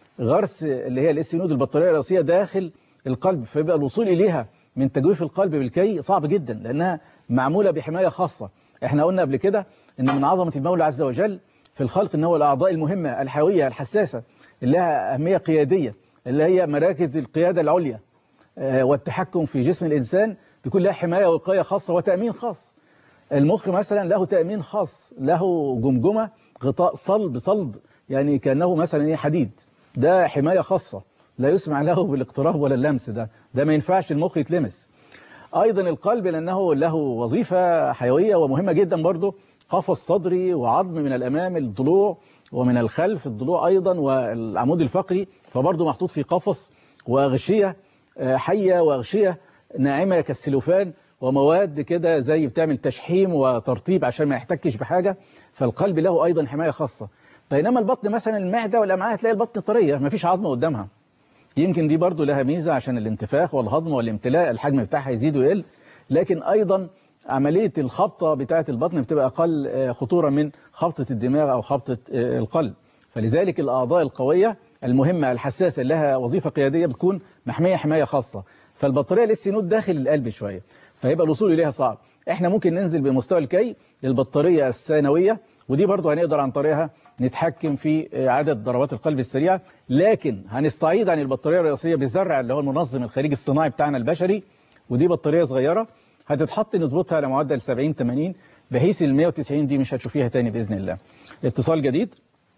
غرس اللي هي الاس نود البطارية الرئيسية داخل القلب فيبقى الوصول إليها من تجويف القلب بالكي صعب جدا لأنها معمولة بحماية خاصة احنا قلنا قبل كده ان من عظمة المولى عز وجل في الخلق ان هو الاعضاء المهمة الحيوية الحساسة اللي لها اهمية قيادية اللي هي مراكز القيادة العليا آه، والتحكم في جسم الانسان بيكون لها حماية وقاية خاصة وتأمين خاص المخ مثلا له تأمين خاص له جمجمة غطاء صلب صلد يعني كأنه مثلا ايه حديد ده حماية خاصة لا يسمع له بالاقتراب ولا اللمس ده ده ما ينفعش المخ يتلمس أيضا القلب لأنه له وظيفة حيوية ومهمة جدا برضه قفص صدري وعظم من الأمام الضلوع ومن الخلف الضلوع أيضا والعمود الفقري فبرضه محطوط في قفص وغشية آه، حية وغشية ناعمة كالسلوفان ومواد كده زي بتعمل تشحيم وترطيب عشان ما يحتكش بحاجة فالقلب له أيضا حماية خاصة بينما البطن مثلا المعدة والأمعاء تلاقي البطن طرية ما فيش عظمة قدامها يمكن دي برضو لها ميزة عشان الانتفاخ والهضم والامتلاء الحجم بتاعها يزيد ويقل لكن أيضا عملية الخبطة بتاعة البطن بتبقى أقل آه، خطورة من خبطة الدماغ أو خبطة آه، القلب فلذلك الأعضاء القوية المهمة الحساسة اللي لها وظيفة قيادية بتكون محمية حماية خاصة فالبطارية للسينود داخل القلب شوية فيبقى الوصول إليها صعب احنا ممكن ننزل بمستوى الكي للبطارية الثانوية ودي برضو هنقدر عن طريقها نتحكم في آه، عدد ضربات القلب السريعة لكن هنستعيد عن البطارية الرئيسية بالزرع اللي هو المنظم الخارجي الصناعي بتاعنا البشري ودي بطارية صغيرة هتتحط نظبطها على معدل 70 80 بحيث ال 190 دي مش هتشوفيها تاني بإذن الله اتصال جديد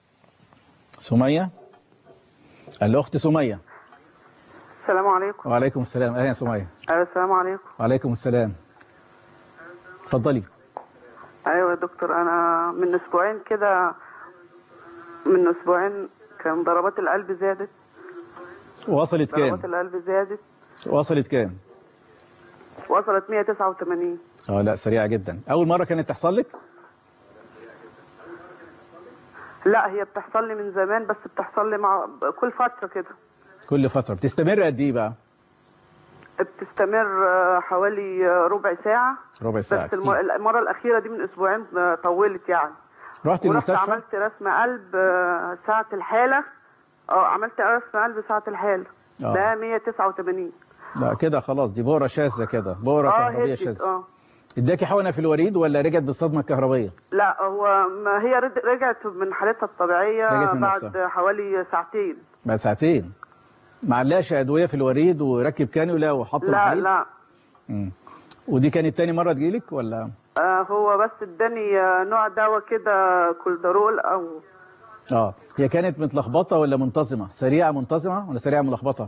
سمية الأخت سمية السلام عليكم وعليكم السلام أهلا يا سمية ايوه السلام عليكم وعليكم السلام اتفضلي ايوه يا دكتور انا من اسبوعين كده من اسبوعين كان ضربات القلب زادت وصلت كام ضربات القلب زادت وصلت كام وصلت 189 اه لا سريعة جدا أول مرة كانت تحصل لك لا هي بتحصل لي من زمان بس بتحصل لي مع كل فترة كده كل فترة بتستمر قد إيه بقى بتستمر آه، حوالي آه، ربع ساعة ربع ساعة بس الم- كتير. المرة الأخيرة دي من أسبوعين آه، طولت يعني رحت ورحت المستشفى عملت رسم قلب آه، ساعة الحالة اه عملت رسم قلب ساعة الحالة آه. ده 189 لا كده خلاص دي بورة شاذة كده بورة اه كهربية هدت شاذة اه اداكي حقنة في الوريد ولا رجعت بالصدمة الكهربية لا هو ما هي رد- رجعت من حالتها الطبيعية رجعت من بعد نفسها. حوالي ساعتين بعد ساعتين معلاش أدوية في الوريد وركب كانيولا وحط لا محاليل لا مم. ودي كانت تاني مرة تجيلك ولا آه هو بس اداني آه، نوع دواء كده كولدرول او اه هي كانت متلخبطة ولا منتظمة سريعة منتظمة ولا سريعة ملخبطة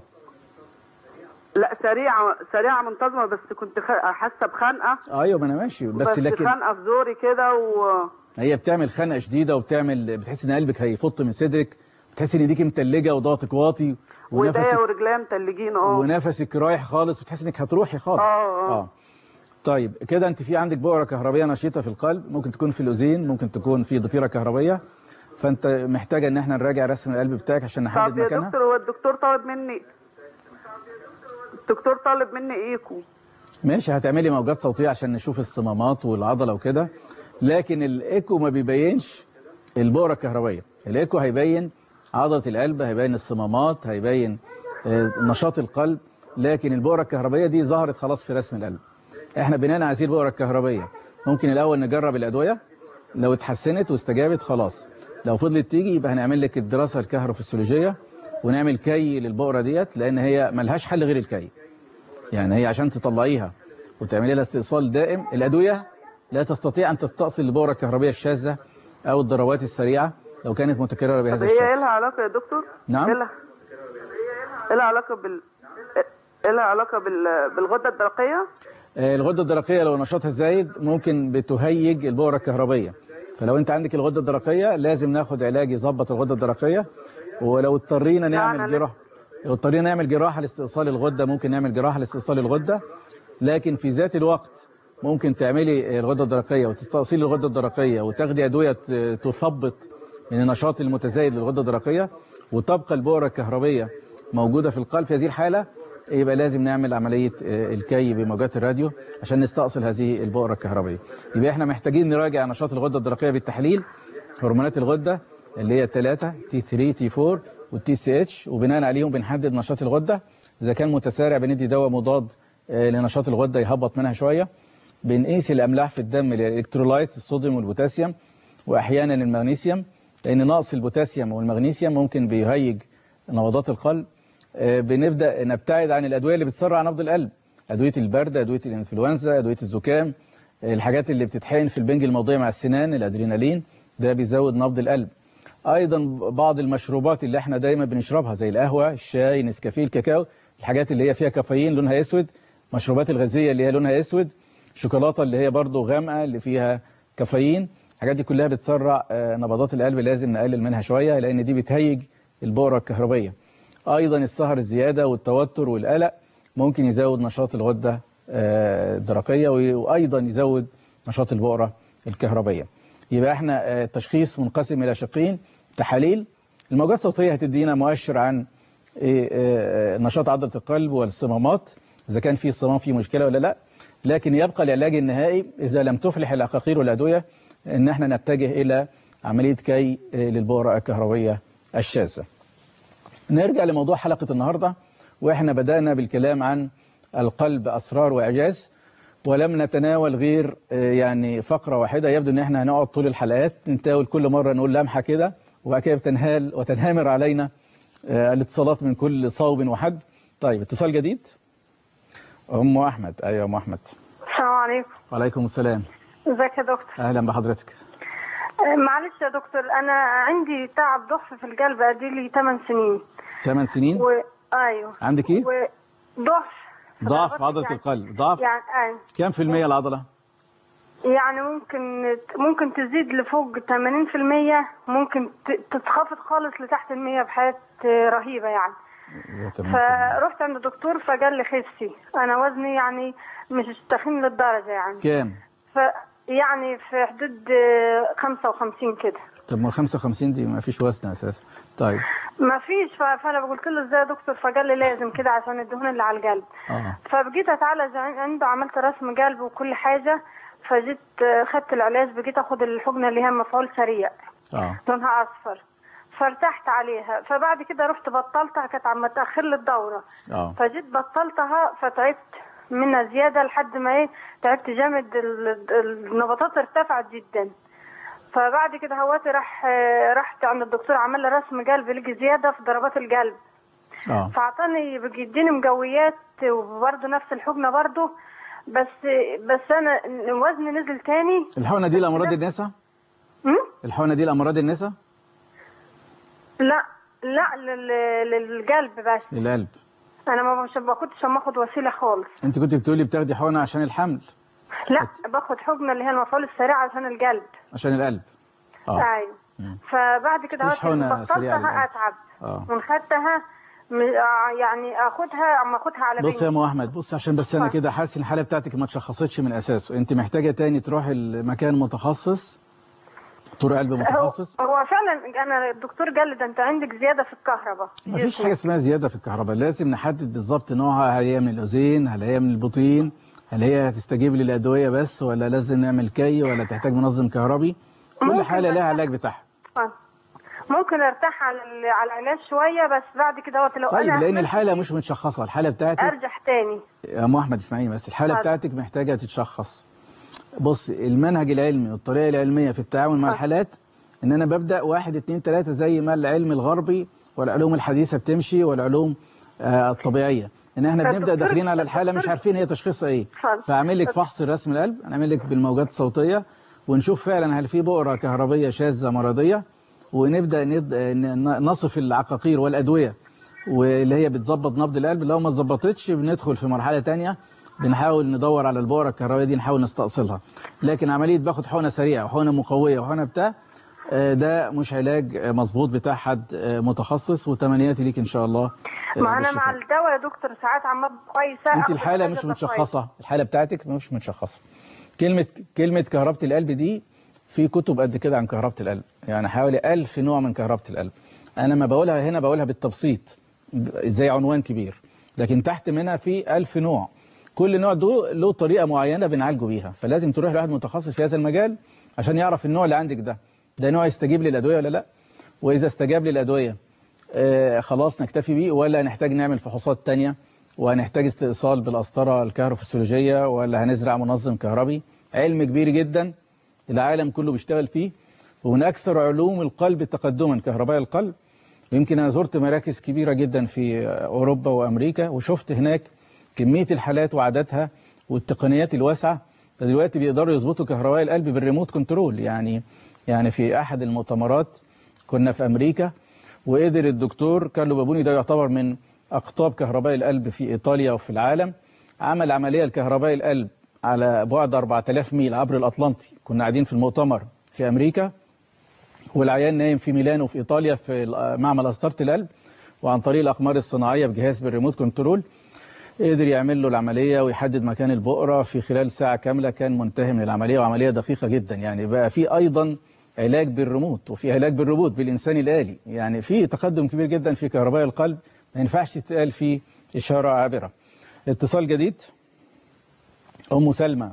لا سريعه سريعه منتظمه بس كنت خ- حاسه بخنقه ايوه ما انا ماشي بس, بس لكن خنقه في زوري كده و هي بتعمل خنقة شديدة وبتعمل بتحس ان قلبك هيفط من صدرك بتحس ان ايديك متلجة وضغطك واطي وايديا ونفسك ورجليا متلجين اه ونفسك رايح خالص وتحس انك هتروحي خالص اه اه طيب كده انت في عندك بؤره كهربيه نشيطه في القلب ممكن تكون في الاذين ممكن تكون في ضفيره كهربيه فانت محتاجه ان احنا نراجع رسم القلب بتاعك عشان نحدد طب يا مكانها دكتور هو الدكتور طالب مني الدكتور طالب مني ايكو ماشي هتعملي موجات صوتيه عشان نشوف الصمامات والعضله وكده لكن الايكو ما بيبينش البؤره الكهربيه الايكو هيبين عضله القلب هيبين الصمامات هيبين آه، نشاط القلب لكن البؤره الكهربيه دي ظهرت خلاص في رسم القلب احنا بناء على هذه البؤره الكهربيه ممكن الاول نجرب الادويه لو اتحسنت واستجابت خلاص لو فضلت تيجي يبقى هنعمل لك الدراسه الكهروفسيولوجيه ونعمل كي للبؤره ديت لان هي ملهاش حل غير الكي يعني هي عشان تطلعيها وتعملي لها استئصال دائم الادويه لا تستطيع ان تستأصل البؤره الكهربيه الشاذه او الضربات السريعه لو كانت متكرره طب بهذا هي ايه الشكل لها علاقه يا دكتور نعم. ايه لها ايه لها علاقه بال ايه لها علاقه بال... بالغده الدرقيه آه، الغده الدرقيه لو نشاطها زايد ممكن بتهيج البؤره الكهربيه فلو انت عندك الغده الدرقيه لازم ناخد علاج يظبط الغده الدرقيه ولو اضطرينا نعمل جراحه لو اضطرينا نعمل جراحه لاستئصال الغده ممكن نعمل جراحه لاستئصال الغده لكن في ذات الوقت ممكن تعملي الغده الدرقيه وتستأصيل الغده الدرقيه وتاخدي ادويه ت- تثبط من النشاط المتزايد للغده الدرقيه وتبقى البؤره الكهربيه موجوده في القلب في هذه الحاله يبقى لازم نعمل عمليه آه، الكي بموجات الراديو عشان نستأصل هذه البؤره الكهربيه يبقى احنا محتاجين نراجع نشاط الغده الدرقيه بالتحليل هرمونات الغده اللي هي 3 تي 3 تي 4 والتي سي اتش وبناء عليهم بنحدد نشاط الغده اذا كان متسارع بندي دواء مضاد آه، لنشاط الغده يهبط منها شويه بنقيس الاملاح في الدم الالكترولايتس الصوديوم والبوتاسيوم واحيانا المغنيسيوم لان نقص البوتاسيوم والمغنيسيوم ممكن بيهيج نبضات القلب آه، بنبدا نبتعد عن الادويه اللي بتسرع نبض القلب ادويه البرد ادويه الانفلونزا ادويه الزكام آه، الحاجات اللي بتتحقن في البنج الموضعي مع السنان الادرينالين ده بيزود نبض القلب ايضا بعض المشروبات اللي احنا دايما بنشربها زي القهوه الشاي نسكافيه الكاكاو الحاجات اللي هي فيها كافيين لونها اسود مشروبات الغازيه اللي هي لونها اسود شوكولاته اللي هي برضو غامقه اللي فيها كافيين الحاجات دي كلها بتسرع آه، نبضات القلب لازم نقلل منها شويه لان دي بتهيج البؤره الكهربيه ايضا السهر الزياده والتوتر والقلق ممكن يزود نشاط الغده آه، الدرقيه وايضا يزود نشاط البؤره الكهربيه يبقى احنا آه، التشخيص منقسم الى شقين تحاليل الموجات الصوتيه هتدينا مؤشر عن إيه، آه، نشاط عضله القلب والصمامات اذا كان في صمام فيه مشكله ولا لا لكن يبقى العلاج النهائي اذا لم تفلح العقاقير والادويه ان احنا نتجه الى عمليه كي آه، للبؤره الكهربيه الشاذه نرجع لموضوع حلقة النهاردة وإحنا بدأنا بالكلام عن القلب أسرار وإعجاز ولم نتناول غير آه، يعني فقرة واحدة يبدو إن إحنا هنقعد طول الحلقات نتناول كل مرة نقول لمحة كده وبعد كده بتنهال وتنهمر علينا آه، الاتصالات من كل صوب وحد طيب اتصال جديد أم أحمد أيوة أم أحمد السلام عليكم وعليكم السلام ازيك يا دكتور أهلا بحضرتك آه، معلش يا دكتور انا عندي تعب ضعف في القلب اديلي 8 سنين ثمان سنين و... ايوه عندك إيه؟ وضعف ضعف عضلة القلب ضعف يعني ايوه كم في المية العضلة؟ يعني ممكن ممكن تزيد لفوق 80% ممكن ت- تتخفض خالص لتحت المية بحاجات آه، رهيبة يعني فرحت عند الدكتور فقال لي خسي انا وزني يعني مش تخين للدرجة يعني كام؟ ف يعني في حدود آه، 55 كده طب ما 55 دي ما فيش وزن اساسا طيب ما فيش ف- فانا قلت له ازاي يا دكتور فقال لي لازم كده عشان الدهون اللي على القلب اه فبقيت اتعالج عن- عنده عملت رسم قلب وكل حاجه فجيت آه، خدت العلاج بقيت اخد الحقنه اللي هي مفعول سريع اه لونها اصفر فارتحت عليها فبعد كده رحت بطلتها كانت عم تاخر لي الدوره اه فجيت بطلتها فتعبت منها زياده لحد ما ايه تعبت جامد ال- ال- النبضات ارتفعت جدا فبعد كده هواتي راح آه، رحت عند الدكتور عمل لي رسم قلب لقي زياده في ضربات القلب اه فاعطاني بيديني مقويات وبرضه نفس الحقنه برضه بس بس انا وزني نزل تاني الحقنه دي لامراض النساء هم؟ الحقنه دي لامراض النساء لا لا لل- للقلب بس للقلب انا ما مش ما كنتش اما اخد وسيله خالص انت كنت بتقولي بتاخدي حقنه عشان الحمل لا باخد حقنه اللي هي المفعول السريع عشان القلب عشان القلب اه ايوه فبعد كده مفيش هات حقنة سريعة بطلتها للقلب. اتعب اه من خدتها م- آه، يعني اخدها اما اخدها على بص يا بنتي ام احمد بص عشان بس انا كده حاسس ان الحاله بتاعتك ما اتشخصتش من اساسه انت محتاجه تاني تروحي لمكان متخصص دكتور قلب هو, متخصص هو فعلا انا الدكتور قال لي ده انت عندك زياده في الكهرباء ما فيش حاجه اسمها زياده في الكهرباء لازم نحدد بالظبط نوعها هل هي من الاذين هل هي من البطين هل هي هتستجيب للادويه بس ولا لازم نعمل كي ولا تحتاج منظم كهربي كل ممكن حاله بس- لها علاج بتاعها آه. ممكن ارتاح على ال- على العلاج شويه بس بعد كده وقت لو طيب انا لان الحاله مش متشخصه الحاله بتاعتك ارجع تاني يا ام احمد اسمعيني بس الحاله اتفضل. بتاعتك محتاجه تتشخص بص المنهج العلمي والطريقه العلميه في التعامل مع الحالات ان انا ببدا واحد اتنين تلاته زي ما العلم الغربي والعلوم الحديثه بتمشي والعلوم آه الطبيعيه ان احنا بنبدا فالدكتور- داخلين على الحاله مش عارفين هي تشخيصها ايه اتفضل. فاعمل لك فحص رسم القلب هنعمل لك بالموجات الصوتيه ونشوف فعلا هل في بؤره كهربيه شاذه مرضيه ونبدا ند- ن- نصف العقاقير والادويه واللي هي بتظبط نبض القلب لو ما اتظبطتش بندخل في مرحله تانية بنحاول ندور على البؤره الكهربائيه دي نحاول نستأصلها لكن عمليه باخد حقنه سريعه وحقنه مقويه وحقنه بتاع آه، ده مش علاج آه، مظبوط بتاع حد آه، متخصص وتمنياتي ليك ان شاء الله آه، ما انا بالشفاء. مع الدواء يا دكتور ساعات عم أبقى كويسه انت آخد الحاله الحاجة مش ده متشخصه الحاله بتاعتك مش متشخصه كلمه كلمه كهربه القلب دي في كتب قد كده عن كهربه القلب يعني حوالي ألف نوع من كهربه القلب انا ما بقولها هنا بقولها بالتبسيط ب- زي عنوان كبير لكن تحت منها في ألف نوع كل نوع ده له طريقه معينه بنعالجه بيها فلازم تروح لواحد متخصص في هذا المجال عشان يعرف النوع اللي عندك ده ده نوع يستجيب للادويه ولا لا واذا استجاب للادويه آه، خلاص نكتفي بيه ولا نحتاج نعمل فحوصات تانية وهنحتاج استئصال بالقسطرة الكهروفسيولوجية ولا هنزرع منظم كهربي علم كبير جدا العالم كله بيشتغل فيه ومن أكثر علوم القلب تقدما كهرباء القلب ويمكن أنا زرت مراكز كبيرة جدا في أوروبا وأمريكا وشفت هناك كمية الحالات وعددها والتقنيات الواسعة دلوقتي بيقدروا يظبطوا كهرباء القلب بالريموت كنترول يعني يعني في أحد المؤتمرات كنا في أمريكا وقدر الدكتور كارلو بابوني ده يعتبر من أقطاب كهرباء القلب في إيطاليا وفي العالم عمل عملية لكهرباء القلب على بعد 4000 ميل عبر الأطلنطي كنا قاعدين في المؤتمر في أمريكا والعيان نايم في ميلانو في إيطاليا في معمل قسطرة القلب وعن طريق الأقمار الصناعية بجهاز بالريموت كنترول قدر يعمل له العملية ويحدد مكان البؤرة في خلال ساعة كاملة كان منتهي من العملية وعملية دقيقة جدا يعني بقى في أيضا علاج بالريموت وفي علاج بالروبوت بالإنسان الآلي يعني في تقدم كبير جدا في كهرباء القلب ما ينفعش تتقال فيه إشارة عابرة اتصال جديد أم سلمى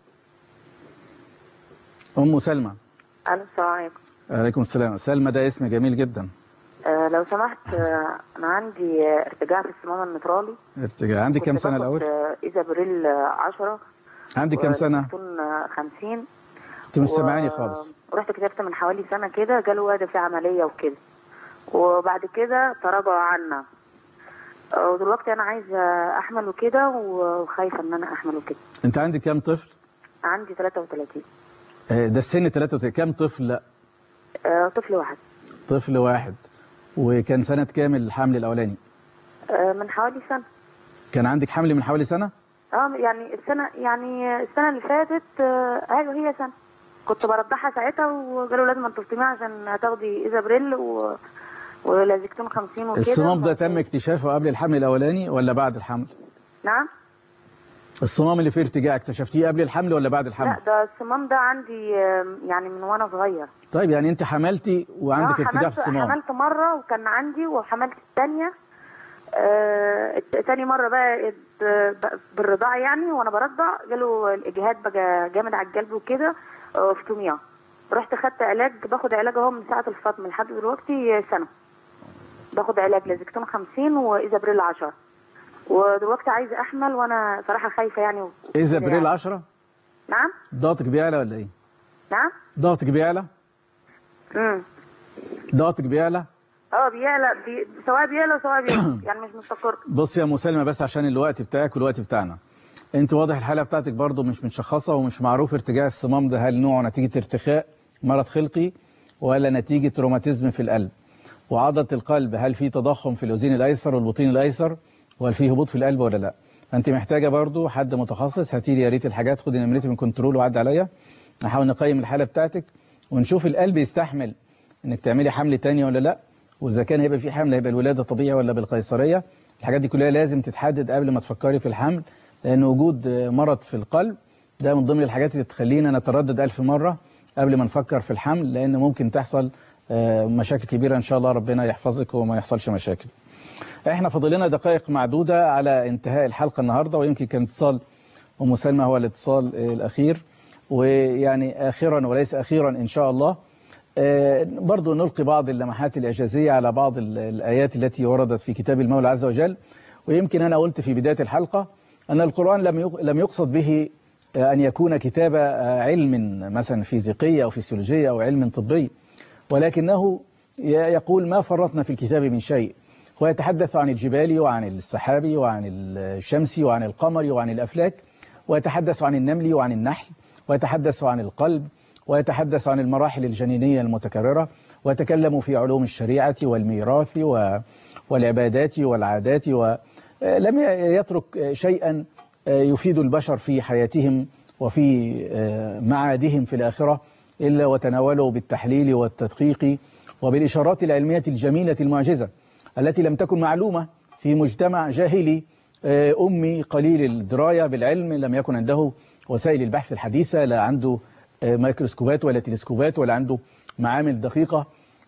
أم سلمى الو السلام عليكم عليكم السلام سلمى ده اسم جميل جدا آه لو سمحت آه انا عندي آه، ارتجاع في الصمام المترالي ارتجاع عندك كام سنة الأول؟ آه ايزابريل 10 عندك كام سنة؟ 50 أنت مش سامعاني خالص ورحت كتبت من حوالي سنة كده جاله واد في عملية وكده وبعد كده تراجع عنا آه، ودلوقتي انا عايزة احمل وكده وخايفة ان انا احمل وكده أنت عندك كام طفل؟ عندي 33 آه، ده السن 33 كام طفل؟ لا آه، طفل واحد طفل واحد وكان سنة كام الحمل الأولاني؟ آه، من حوالي سنة كان عندك حمل من حوالي سنة؟ اه يعني السنة يعني السنة اللي فاتت آه، ايوه هي سنة كنت برضعها ساعتها وقالوا لازم تلطميها عشان تاخدي ايزابريل و... ولازكتون 50 وكده الصمام ده تم اكتشافه قبل الحمل الأولاني ولا بعد الحمل؟ نعم الصمام اللي فيه ارتجاع اكتشفتيه قبل الحمل ولا بعد الحمل؟ لا ده الصمام ده عندي آه، يعني من وانا صغير طيب يعني أنت حملتي وعندك آه، ارتجاع حملت في الصمام حملت مرة وكان عندي وحملت الثانية آه الت- تاني مرة بقى ات- ب- بالرضاعة يعني وانا برضع جاله الاجهاد بقى جامد على القلب وكده آه، فطومية رحت خدت علاج باخد علاج اهو من ساعة الفطم لحد دلوقتي سنة باخد علاج لازكتون 50 وايزابريل 10 ودلوقتي عايزة احمل وانا صراحة خايفة يعني و- إذا وكده بريل يعني. 10 نعم ضغطك بيعلى ولا إيه؟ نعم ضغطك بيعلى؟ امم ضغطك بيعلى؟ اه بيعلى بي... سواء بيعلى وسواء بيعلى يعني مش مستقر بص يا مسلمة بس عشان الوقت بتاعك والوقت بتاعنا انت واضح الحالة بتاعتك برضو مش متشخصة ومش معروف ارتجاع الصمام ده هل نوعه نتيجة ارتخاء مرض خلقي ولا نتيجة روماتيزم في القلب وعضلة القلب هل في تضخم في الأذين الأيسر والبطين الأيسر وهل في هبوط في القلب ولا لا فأنت محتاجة برضو حد متخصص هاتي لي يا ريت الحاجات خدي نمرتي من كنترول وعد عليا نحاول نقيم الحالة بتاعتك ونشوف القلب يستحمل انك تعملي حمل تاني ولا لا واذا كان هيبقى في حمل هيبقى الولاده طبيعي ولا بالقيصريه الحاجات دي كلها لازم تتحدد قبل ما تفكري في الحمل لان وجود مرض في القلب ده من ضمن الحاجات اللي تخلينا نتردد ألف مرة قبل ما نفكر في الحمل لان ممكن تحصل مشاكل كبيرة ان شاء الله ربنا يحفظك وما يحصلش مشاكل احنا فاضل لنا دقائق معدودة على انتهاء الحلقة النهاردة ويمكن كان اتصال ام سلمى هو الاتصال الاخير ويعني اخرا وليس اخيرا ان شاء الله برضو نلقي بعض اللمحات الإعجازية على بعض الآيات التي وردت في كتاب المولى عز وجل ويمكن أنا قلت في بداية الحلقة أن القرآن لم يقصد به أن يكون كتاب علم مثلا فيزيقية أو فيسيولوجية أو علم طبي ولكنه يقول ما فرطنا في الكتاب من شيء هو يتحدث عن الجبال وعن السحاب وعن الشمس وعن القمر وعن الأفلاك ويتحدث عن النمل وعن النحل ويتحدث عن القلب ويتحدث عن المراحل الجنينية المتكررة ويتكلم في علوم الشريعة والميراث والعبادات والعادات ولم يترك شيئا يفيد البشر في حياتهم وفي معادهم في الآخرة إلا وتناوله بالتحليل والتدقيق وبالإشارات العلمية الجميلة المعجزة التي لم تكن معلومة في مجتمع جاهلي أمي قليل الدراية بالعلم لم يكن عنده وسائل البحث الحديثة لا عنده ميكروسكوبات ولا تلسكوبات ولا عنده معامل دقيقة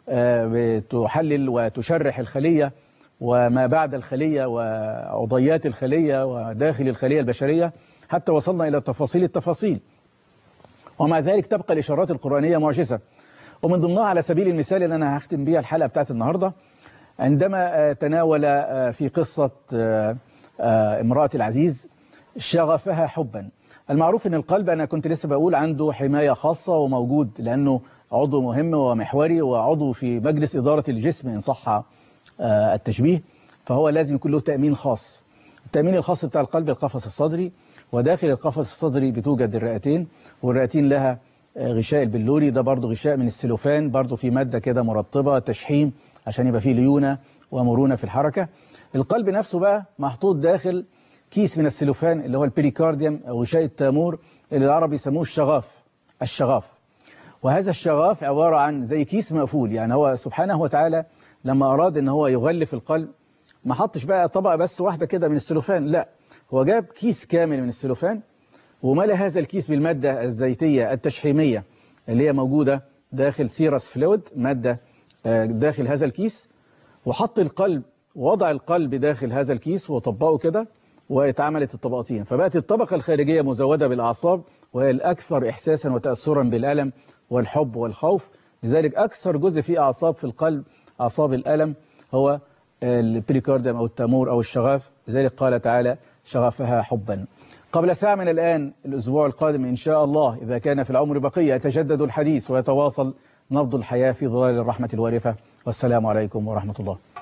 بتحلل وتشرح الخلية وما بعد الخلية وعضيات الخلية وداخل الخلية البشرية حتى وصلنا إلى تفاصيل التفاصيل ومع ذلك تبقى الإشارات القرآنية معجزة ومن ضمنها على سبيل المثال اللي أنا هختم بيها الحلقة بتاعت النهاردة عندما تناول في قصة امرأة العزيز شغفها حبا المعروف ان القلب انا كنت لسه بقول عنده حماية خاصة وموجود لانه عضو مهم ومحوري وعضو في مجلس ادارة الجسم ان صح التشبيه فهو لازم يكون له تأمين خاص التأمين الخاص بتاع القلب القفص الصدري وداخل القفص الصدري بتوجد الرئتين والرئتين لها غشاء البلوري ده برضو غشاء من السلوفان برضو في مادة كده مرطبة تشحيم عشان يبقى فيه ليونة ومرونة في الحركة القلب نفسه بقى محطوط داخل كيس من السلوفان اللي هو البريكارديوم أو غشاء التامور اللي العرب يسموه الشغاف الشغاف وهذا الشغاف عبارة عن زي كيس مقفول يعني هو سبحانه وتعالى لما أراد ان هو يغلف القلب ما حطش بقى طبقة بس واحدة كده من السلوفان لا هو جاب كيس كامل من السلوفان وملى هذا الكيس بالمادة الزيتية التشحيمية اللي هي موجودة داخل سيرس فلويد مادة داخل هذا الكيس وحط القلب ووضع القلب داخل هذا الكيس وطبقه كده واتعملت الطبقتين فبقت الطبقة الخارجية مزودة بالأعصاب وهي الأكثر إحساسا وتأثرا بالألم والحب والخوف لذلك أكثر جزء فيه أعصاب في القلب أعصاب الألم هو البريكارديوم أو التامور أو الشغاف لذلك قال تعالى شغفها حبا قبل ساعة من الآن الأسبوع القادم إن شاء الله إذا كان في العمر بقية يتجدد الحديث ويتواصل نبض الحياة في ظلال الرحمة الوارفة والسلام عليكم ورحمة الله